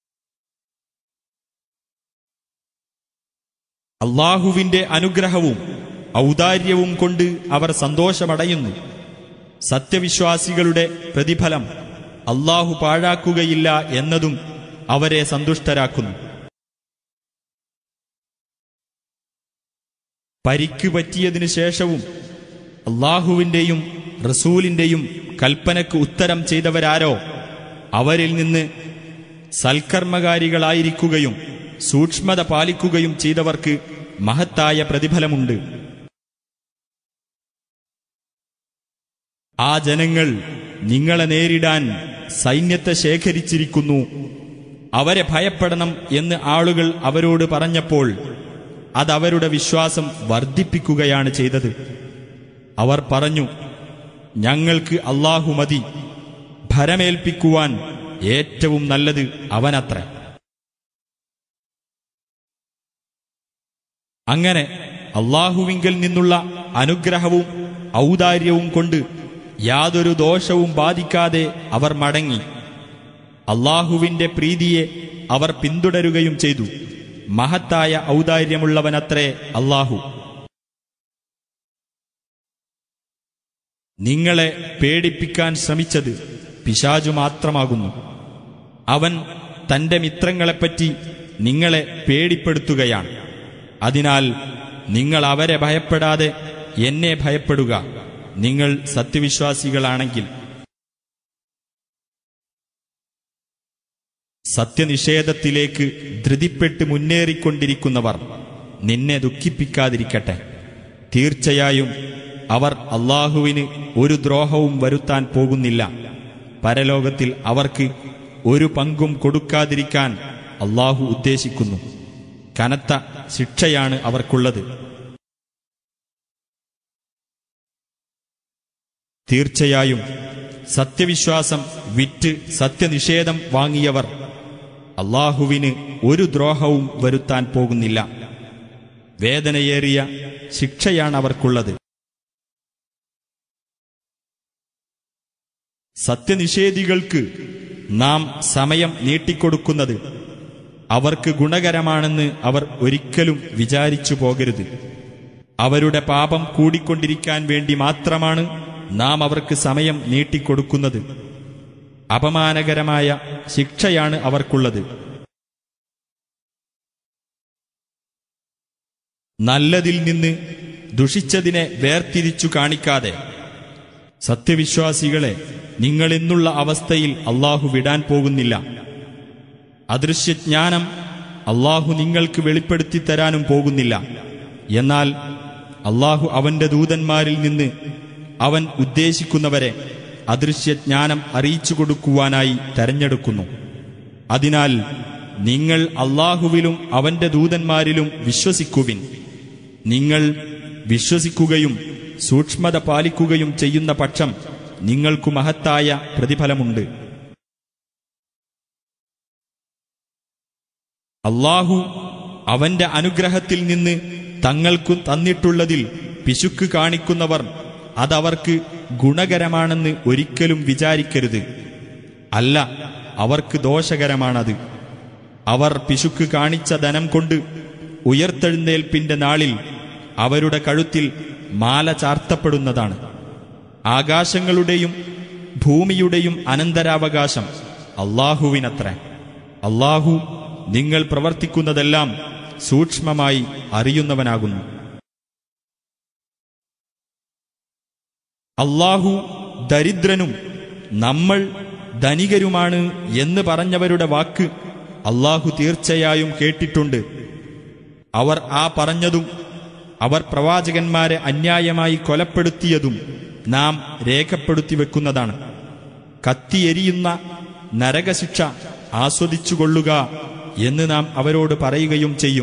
അള്ളാഹുവിന്റെ അനുഗ്രഹവും ഔദാര്യവും കൊണ്ട് അവർ സന്തോഷമടയുന്നു സത്യവിശ്വാസികളുടെ പ്രതിഫലം അള്ളാഹു പാഴാക്കുകയില്ല എന്നതും അവരെ സന്തുഷ്ടരാക്കുന്നു പരിക്ക് പറ്റിയതിനു ശേഷവും അള്ളാഹുവിന്റെയും റസൂലിന്റെയും കൽപ്പനക്ക് ഉത്തരം ചെയ്തവരാരോ അവരിൽ നിന്ന് സൽക്കർമ്മകാരികളായിരിക്കുകയും സൂക്ഷ്മത പാലിക്കുകയും ചെയ്തവർക്ക് മഹത്തായ പ്രതിഫലമുണ്ട് ആ ജനങ്ങൾ നിങ്ങളെ നേരിടാൻ സൈന്യത്തെ ശേഖരിച്ചിരിക്കുന്നു അവരെ ഭയപ്പെടണം എന്ന് ആളുകൾ അവരോട് പറഞ്ഞപ്പോൾ അതവരുടെ വിശ്വാസം വർദ്ധിപ്പിക്കുകയാണ് ചെയ്തത് അവർ പറഞ്ഞു ഞങ്ങൾക്ക് അള്ളാഹു മതി ഭരമേൽപ്പിക്കുവാൻ ഏറ്റവും നല്ലത് അവനത്ര അങ്ങനെ അള്ളാഹുവിങ്കിൽ നിന്നുള്ള അനുഗ്രഹവും ഔദാര്യവും കൊണ്ട് യാതൊരു ദോഷവും ബാധിക്കാതെ അവർ മടങ്ങി അള്ളാഹുവിന്റെ പ്രീതിയെ അവർ പിന്തുടരുകയും ചെയ്തു മഹത്തായ ഔദാര്യമുള്ളവനത്രേ അള്ളാഹു നിങ്ങളെ പേടിപ്പിക്കാൻ ശ്രമിച്ചത് പിശാചു മാത്രമാകുന്നു അവൻ തന്റെ മിത്രങ്ങളെപ്പറ്റി നിങ്ങളെ പേടിപ്പെടുത്തുകയാണ് അതിനാൽ നിങ്ങൾ അവരെ ഭയപ്പെടാതെ എന്നെ ഭയപ്പെടുക നിങ്ങൾ സത്യവിശ്വാസികളാണെങ്കിൽ സത്യനിഷേധത്തിലേക്ക് ധൃതിപ്പെട്ട് മുന്നേറിക്കൊണ്ടിരിക്കുന്നവർ നിന്നെ ദുഃഖിപ്പിക്കാതിരിക്കട്ടെ തീർച്ചയായും അവർ അള്ളാഹുവിന് ഒരു ദ്രോഹവും വരുത്താൻ പോകുന്നില്ല പരലോകത്തിൽ അവർക്ക് ഒരു പങ്കും കൊടുക്കാതിരിക്കാൻ അള്ളാഹു ഉദ്ദേശിക്കുന്നു കനത്ത ശിക്ഷയാണ് അവർക്കുള്ളത് തീർച്ചയായും സത്യവിശ്വാസം വിറ്റ് സത്യനിഷേധം വാങ്ങിയവർ അള്ളാഹുവിന് ഒരു ദ്രോഹവും വരുത്താൻ പോകുന്നില്ല വേദനയേറിയ ശിക്ഷയാണ് അവർക്കുള്ളത് സത്യനിഷേധികൾക്ക് നാം സമയം നീട്ടിക്കൊടുക്കുന്നത് അവർക്ക് ഗുണകരമാണെന്ന് അവർ ഒരിക്കലും വിചാരിച്ചു പോകരുത് അവരുടെ പാപം കൂടിക്കൊണ്ടിരിക്കാൻ വേണ്ടി മാത്രമാണ് നാം അവർക്ക് സമയം നീട്ടിക്കൊടുക്കുന്നത് അപമാനകരമായ ശിക്ഷയാണ് അവർക്കുള്ളത് നല്ലതിൽ നിന്ന് ദുഷിച്ചതിനെ വേർതിരിച്ചു കാണിക്കാതെ സത്യവിശ്വാസികളെ നിങ്ങളെന്നുള്ള അവസ്ഥയിൽ അള്ളാഹു വിടാൻ പോകുന്നില്ല അദൃശ്യജ്ഞാനം അള്ളാഹു നിങ്ങൾക്ക് വെളിപ്പെടുത്തി തരാനും പോകുന്നില്ല എന്നാൽ അള്ളാഹു അവന്റെ ദൂതന്മാരിൽ നിന്ന് അവൻ ഉദ്ദേശിക്കുന്നവരെ അദൃശ്യജ്ഞാനം അറിയിച്ചു കൊടുക്കുവാനായി തെരഞ്ഞെടുക്കുന്നു അതിനാൽ നിങ്ങൾ അള്ളാഹുവിലും അവന്റെ ദൂതന്മാരിലും വിശ്വസിക്കുവിൻ നിങ്ങൾ വിശ്വസിക്കുകയും സൂക്ഷ്മത പാലിക്കുകയും ചെയ്യുന്ന പക്ഷം നിങ്ങൾക്കു മഹത്തായ പ്രതിഫലമുണ്ട് അള്ളാഹു അവന്റെ അനുഗ്രഹത്തിൽ നിന്ന് തങ്ങൾക്കു തന്നിട്ടുള്ളതിൽ പിശുക്ക് കാണിക്കുന്നവർ അതവർക്ക് ഗുണകരമാണെന്ന് ഒരിക്കലും വിചാരിക്കരുത് അല്ല അവർക്ക് ദോഷകരമാണത് അവർ പിശുക്ക് കാണിച്ച ധനം കൊണ്ട് ഉയർത്തെഴുന്നേൽപ്പിന്റെ നാളിൽ അവരുടെ കഴുത്തിൽ മാല ചാർത്തപ്പെടുന്നതാണ് ആകാശങ്ങളുടെയും ഭൂമിയുടെയും അനന്തരാവകാശം അള്ളാഹുവിനത്രേ അള്ളാഹു നിങ്ങൾ പ്രവർത്തിക്കുന്നതെല്ലാം സൂക്ഷ്മമായി അറിയുന്നവനാകുന്നു അള്ളാഹു ദരിദ്രനും നമ്മൾ ധനികരുമാണ് എന്ന് പറഞ്ഞവരുടെ വാക്ക് അള്ളാഹു തീർച്ചയായും കേട്ടിട്ടുണ്ട് അവർ ആ പറഞ്ഞതും അവർ പ്രവാചകന്മാരെ അന്യായമായി കൊലപ്പെടുത്തിയതും നാം രേഖപ്പെടുത്തി വെക്കുന്നതാണ് കത്തിയെരിയുന്ന നരകശിക്ഷ ആസ്വദിച്ചുകൊള്ളുക എന്ന് നാം അവരോട് പറയുകയും ചെയ്യും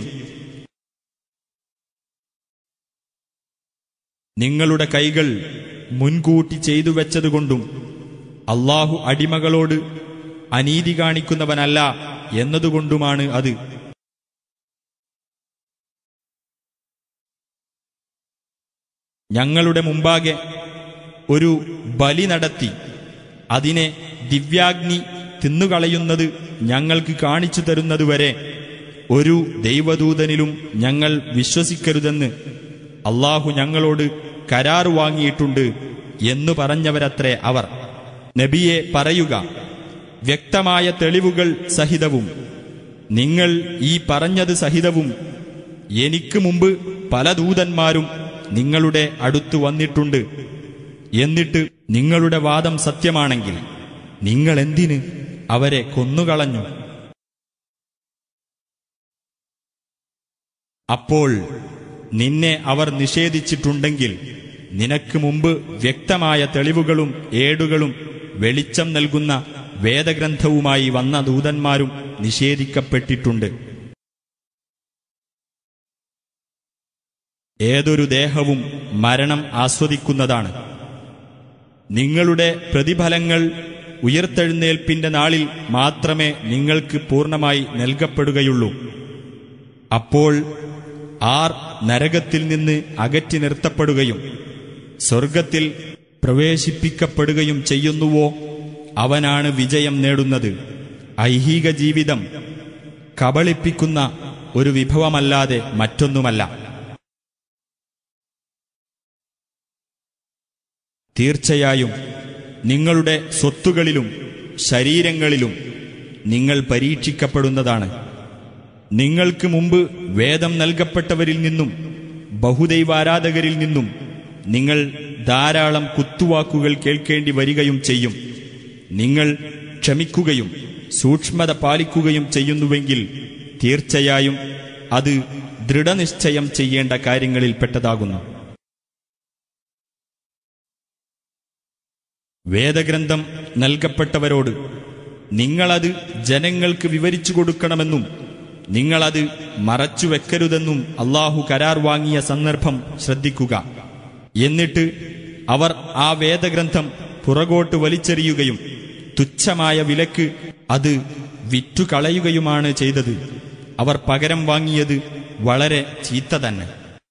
നിങ്ങളുടെ കൈകൾ മുൻകൂട്ടി ചെയ്തു വെച്ചതുകൊണ്ടും അള്ളാഹു അടിമകളോട് അനീതി കാണിക്കുന്നവനല്ല എന്നതുകൊണ്ടുമാണ് അത് ഞങ്ങളുടെ മുമ്പാകെ ഒരു ബലി നടത്തി അതിനെ ദിവ്യാഗ്നി തിന്നുകളയുന്നത് ഞങ്ങൾക്ക് കാണിച്ചു തരുന്നതുവരെ ഒരു ദൈവദൂതനിലും ഞങ്ങൾ വിശ്വസിക്കരുതെന്ന് അള്ളാഹു ഞങ്ങളോട് കരാർ വാങ്ങിയിട്ടുണ്ട് എന്നു പറഞ്ഞവരത്രേ അവർ നബിയെ പറയുക വ്യക്തമായ തെളിവുകൾ സഹിതവും നിങ്ങൾ ഈ പറഞ്ഞത് സഹിതവും എനിക്ക് മുമ്പ് പല ദൂതന്മാരും നിങ്ങളുടെ അടുത്ത് വന്നിട്ടുണ്ട് എന്നിട്ട് നിങ്ങളുടെ വാദം സത്യമാണെങ്കിൽ നിങ്ങൾ എന്തിന് അവരെ കൊന്നുകളഞ്ഞു അപ്പോൾ നിന്നെ അവർ നിഷേധിച്ചിട്ടുണ്ടെങ്കിൽ നിനക്ക് മുമ്പ് വ്യക്തമായ തെളിവുകളും ഏടുകളും വെളിച്ചം നൽകുന്ന വേദഗ്രന്ഥവുമായി വന്ന ദൂതന്മാരും നിഷേധിക്കപ്പെട്ടിട്ടുണ്ട് ഏതൊരു ദേഹവും മരണം ആസ്വദിക്കുന്നതാണ് നിങ്ങളുടെ പ്രതിഫലങ്ങൾ ഉയർത്തെഴുന്നേൽപ്പിന്റെ നാളിൽ മാത്രമേ നിങ്ങൾക്ക് പൂർണ്ണമായി നൽകപ്പെടുകയുള്ളൂ അപ്പോൾ ആർ നരകത്തിൽ നിന്ന് അകറ്റി നിർത്തപ്പെടുകയും സ്വർഗത്തിൽ പ്രവേശിപ്പിക്കപ്പെടുകയും ചെയ്യുന്നുവോ അവനാണ് വിജയം നേടുന്നത് ഐഹിക ജീവിതം കബളിപ്പിക്കുന്ന ഒരു വിഭവമല്ലാതെ മറ്റൊന്നുമല്ല തീർച്ചയായും നിങ്ങളുടെ സ്വത്തുകളിലും ശരീരങ്ങളിലും നിങ്ങൾ പരീക്ഷിക്കപ്പെടുന്നതാണ് നിങ്ങൾക്ക് മുമ്പ് വേദം നൽകപ്പെട്ടവരിൽ നിന്നും ബഹുദൈവാരാധകരിൽ നിന്നും നിങ്ങൾ ധാരാളം കുത്തുവാക്കുകൾ കേൾക്കേണ്ടി വരികയും ചെയ്യും നിങ്ങൾ ക്ഷമിക്കുകയും സൂക്ഷ്മത പാലിക്കുകയും ചെയ്യുന്നുവെങ്കിൽ തീർച്ചയായും അത് ദൃഢനിശ്ചയം ചെയ്യേണ്ട കാര്യങ്ങളിൽപ്പെട്ടതാകുന്നു വേദഗ്രന്ഥം നൽകപ്പെട്ടവരോട് നിങ്ങളത് ജനങ്ങൾക്ക് വിവരിച്ചു കൊടുക്കണമെന്നും നിങ്ങളത് മറച്ചുവെക്കരുതെന്നും അള്ളാഹു കരാർ വാങ്ങിയ സന്ദർഭം ശ്രദ്ധിക്കുക എന്നിട്ട് അവർ ആ വേദഗ്രന്ഥം പുറകോട്ട് വലിച്ചെറിയുകയും തുച്ഛമായ വിലക്ക് അത് വിറ്റുകളയുകയുമാണ് ചെയ്തത് അവർ പകരം വാങ്ങിയത് വളരെ ചീത്ത തന്നെ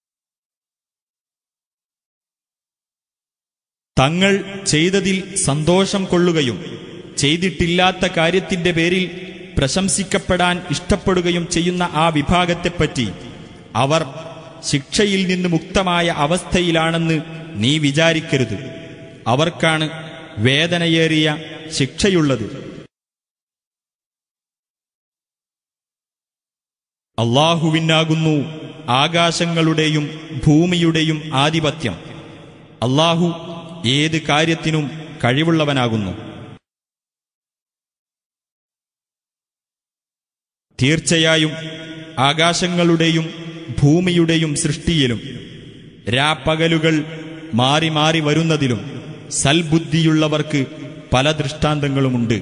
തങ്ങൾ ചെയ്തതിൽ സന്തോഷം കൊള്ളുകയും ചെയ്തിട്ടില്ലാത്ത കാര്യത്തിന്റെ പേരിൽ പ്രശംസിക്കപ്പെടാൻ ഇഷ്ടപ്പെടുകയും ചെയ്യുന്ന ആ വിഭാഗത്തെപ്പറ്റി അവർ ശിക്ഷയിൽ നിന്ന് മുക്തമായ അവസ്ഥയിലാണെന്ന് നീ വിചാരിക്കരുത് അവർക്കാണ് വേദനയേറിയ ശിക്ഷയുള്ളത് അള്ളാഹുവിനാകുന്നു ആകാശങ്ങളുടെയും ഭൂമിയുടെയും ആധിപത്യം അള്ളാഹു ഏത് കാര്യത്തിനും കഴിവുള്ളവനാകുന്നു തീർച്ചയായും ആകാശങ്ങളുടെയും ഭൂമിയുടെയും സൃഷ്ടിയിലും രാപ്പകലുകൾ മാറി മാറി വരുന്നതിലും സൽബുദ്ധിയുള്ളവർക്ക് പല ദൃഷ്ടാന്തങ്ങളുമുണ്ട്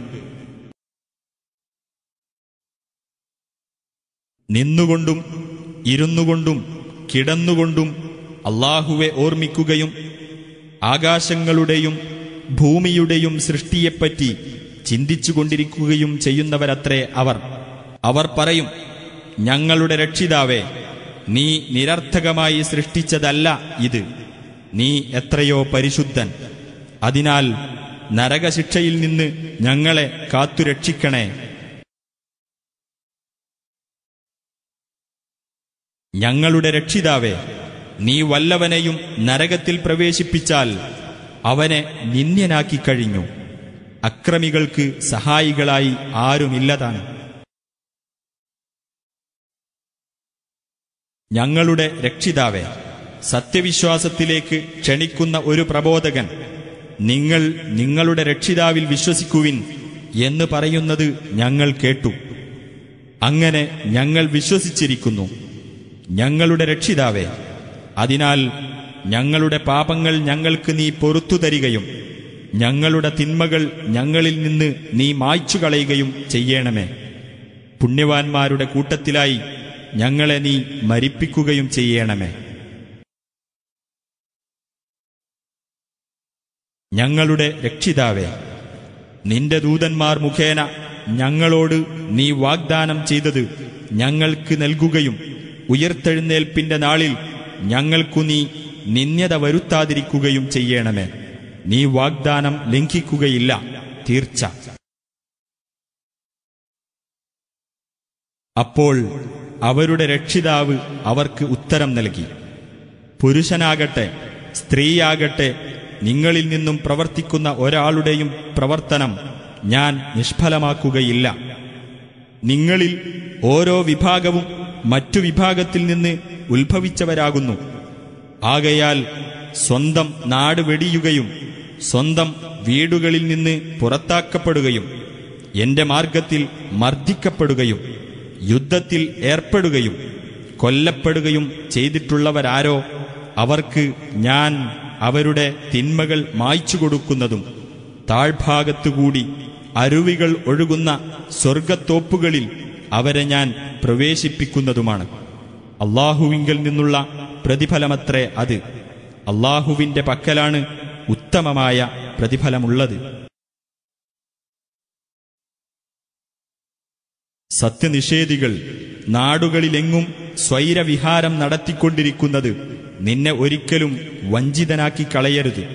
നിന്നുകൊണ്ടും ഇരുന്നുകൊണ്ടും കിടന്നുകൊണ്ടും അള്ളാഹുവെ ഓർമ്മിക്കുകയും ആകാശങ്ങളുടെയും ഭൂമിയുടെയും സൃഷ്ടിയെപ്പറ്റി ചിന്തിച്ചുകൊണ്ടിരിക്കുകയും ചെയ്യുന്നവരത്രേ അവർ അവർ പറയും ഞങ്ങളുടെ രക്ഷിതാവേ നീ നിരർത്ഥകമായി സൃഷ്ടിച്ചതല്ല ഇത് നീ എത്രയോ പരിശുദ്ധൻ അതിനാൽ നരകശിക്ഷയിൽ നിന്ന് ഞങ്ങളെ കാത്തുരക്ഷിക്കണേ ഞങ്ങളുടെ രക്ഷിതാവേ നീ വല്ലവനെയും നരകത്തിൽ പ്രവേശിപ്പിച്ചാൽ അവനെ നിന്ദ്യനാക്കി കഴിഞ്ഞു അക്രമികൾക്ക് സഹായികളായി ആരുമില്ലതാണ് ഞങ്ങളുടെ രക്ഷിതാവേ സത്യവിശ്വാസത്തിലേക്ക് ക്ഷണിക്കുന്ന ഒരു പ്രബോധകൻ നിങ്ങൾ നിങ്ങളുടെ രക്ഷിതാവിൽ വിശ്വസിക്കുവിൻ എന്ന് പറയുന്നത് ഞങ്ങൾ കേട്ടു അങ്ങനെ ഞങ്ങൾ വിശ്വസിച്ചിരിക്കുന്നു ഞങ്ങളുടെ രക്ഷിതാവേ അതിനാൽ ഞങ്ങളുടെ പാപങ്ങൾ ഞങ്ങൾക്ക് നീ പൊറത്തു തരികയും ഞങ്ങളുടെ തിന്മകൾ ഞങ്ങളിൽ നിന്ന് നീ മായ്ച്ചു കളയുകയും ചെയ്യണമേ പുണ്യവാന്മാരുടെ കൂട്ടത്തിലായി ഞങ്ങളെ നീ മരിപ്പിക്കുകയും ചെയ്യണമേ ഞങ്ങളുടെ രക്ഷിതാവേ നിന്റെ ദൂതന്മാർ മുഖേന ഞങ്ങളോട് നീ വാഗ്ദാനം ചെയ്തത് ഞങ്ങൾക്ക് നൽകുകയും ഉയർത്തെഴുന്നേൽപ്പിന്റെ നാളിൽ ഞങ്ങൾക്കു നീ നിന്യത വരുത്താതിരിക്കുകയും ചെയ്യണമേ നീ വാഗ്ദാനം ലംഘിക്കുകയില്ല തീർച്ച അപ്പോൾ അവരുടെ രക്ഷിതാവ് അവർക്ക് ഉത്തരം നൽകി പുരുഷനാകട്ടെ സ്ത്രീയാകട്ടെ നിങ്ങളിൽ നിന്നും പ്രവർത്തിക്കുന്ന ഒരാളുടെയും പ്രവർത്തനം ഞാൻ നിഷ്ഫലമാക്കുകയില്ല നിങ്ങളിൽ ഓരോ വിഭാഗവും മറ്റു വിഭാഗത്തിൽ നിന്ന് ഉത്ഭവിച്ചവരാകുന്നു ആകയാൽ സ്വന്തം നാട് വെടിയുകയും സ്വന്തം വീടുകളിൽ നിന്ന് പുറത്താക്കപ്പെടുകയും എന്റെ മാർഗത്തിൽ മർദ്ദിക്കപ്പെടുകയും യുദ്ധത്തിൽ ഏർപ്പെടുകയും കൊല്ലപ്പെടുകയും ചെയ്തിട്ടുള്ളവരാരോ അവർക്ക് ഞാൻ അവരുടെ തിന്മകൾ മായ്ച്ചു കൊടുക്കുന്നതും താഴ്ഭാഗത്തുകൂടി അരുവികൾ ഒഴുകുന്ന സ്വർഗത്തോപ്പുകളിൽ അവരെ ഞാൻ പ്രവേശിപ്പിക്കുന്നതുമാണ് അള്ളാഹുവിങ്കിൽ നിന്നുള്ള പ്രതിഫലമത്രേ അത് അള്ളാഹുവിന്റെ പക്കലാണ് ഉത്തമമായ പ്രതിഫലമുള്ളത് സത്യനിഷേധികൾ നാടുകളിലെങ്ങും സ്വൈരവിഹാരം നടത്തിക്കൊണ്ടിരിക്കുന്നത് നിന്നെ ഒരിക്കലും വഞ്ചിതനാക്കി കളയരുത്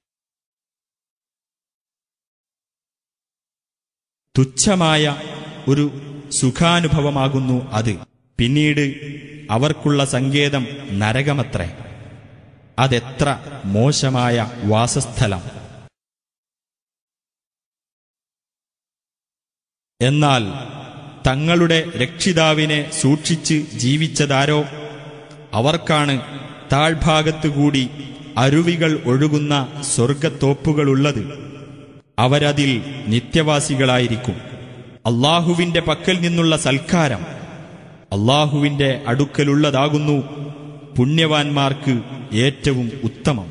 തുച്ഛമായ ഒരു സുഖാനുഭവമാകുന്നു അത് പിന്നീട് അവർക്കുള്ള സങ്കേതം നരകമത്രേ അതെത്ര മോശമായ വാസസ്ഥലം എന്നാൽ തങ്ങളുടെ രക്ഷിതാവിനെ സൂക്ഷിച്ച് ജീവിച്ചതാരോ അവർക്കാണ് താഴ്ഭാഗത്തുകൂടി അരുവികൾ ഒഴുകുന്ന സ്വർഗത്തോപ്പുകളുള്ളത് അവരതിൽ നിത്യവാസികളായിരിക്കും അള്ളാഹുവിന്റെ പക്കൽ നിന്നുള്ള സൽക്കാരം അള്ളാഹുവിന്റെ അടുക്കലുള്ളതാകുന്നു പുണ്യവാന്മാർക്ക് ഏറ്റവും ഉത്തമം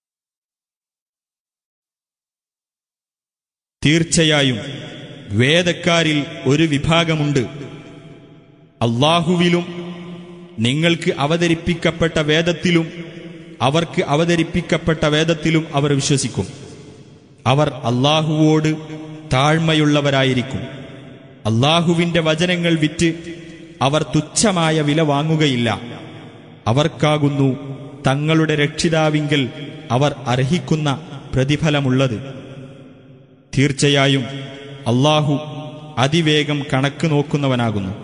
തീർച്ചയായും വേദക്കാരിൽ ഒരു വിഭാഗമുണ്ട് അള്ളാഹുവിലും നിങ്ങൾക്ക് അവതരിപ്പിക്കപ്പെട്ട വേദത്തിലും അവർക്ക് അവതരിപ്പിക്കപ്പെട്ട വേദത്തിലും അവർ വിശ്വസിക്കും അവർ അള്ളാഹുവോട് താഴ്മയുള്ളവരായിരിക്കും അള്ളാഹുവിന്റെ വചനങ്ങൾ വിറ്റ് അവർ തുച്ഛമായ വില വാങ്ങുകയില്ല അവർക്കാകുന്നു തങ്ങളുടെ രക്ഷിതാവിങ്കൽ അവർ അർഹിക്കുന്ന പ്രതിഫലമുള്ളത് തീർച്ചയായും അള്ളാഹു അതിവേഗം കണക്ക് നോക്കുന്നവനാകുന്നു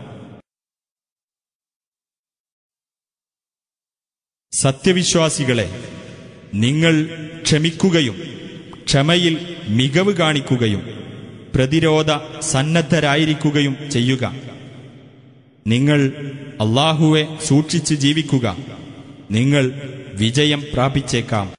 സത്യവിശ്വാസികളെ നിങ്ങൾ ക്ഷമിക്കുകയും ക്ഷമയിൽ മികവ് കാണിക്കുകയും പ്രതിരോധ സന്നദ്ധരായിരിക്കുകയും ചെയ്യുക നിങ്ങൾ അള്ളാഹുവെ സൂക്ഷിച്ച് ജീവിക്കുക നിങ്ങൾ വിജയം പ്രാപിച്ചേക്കാം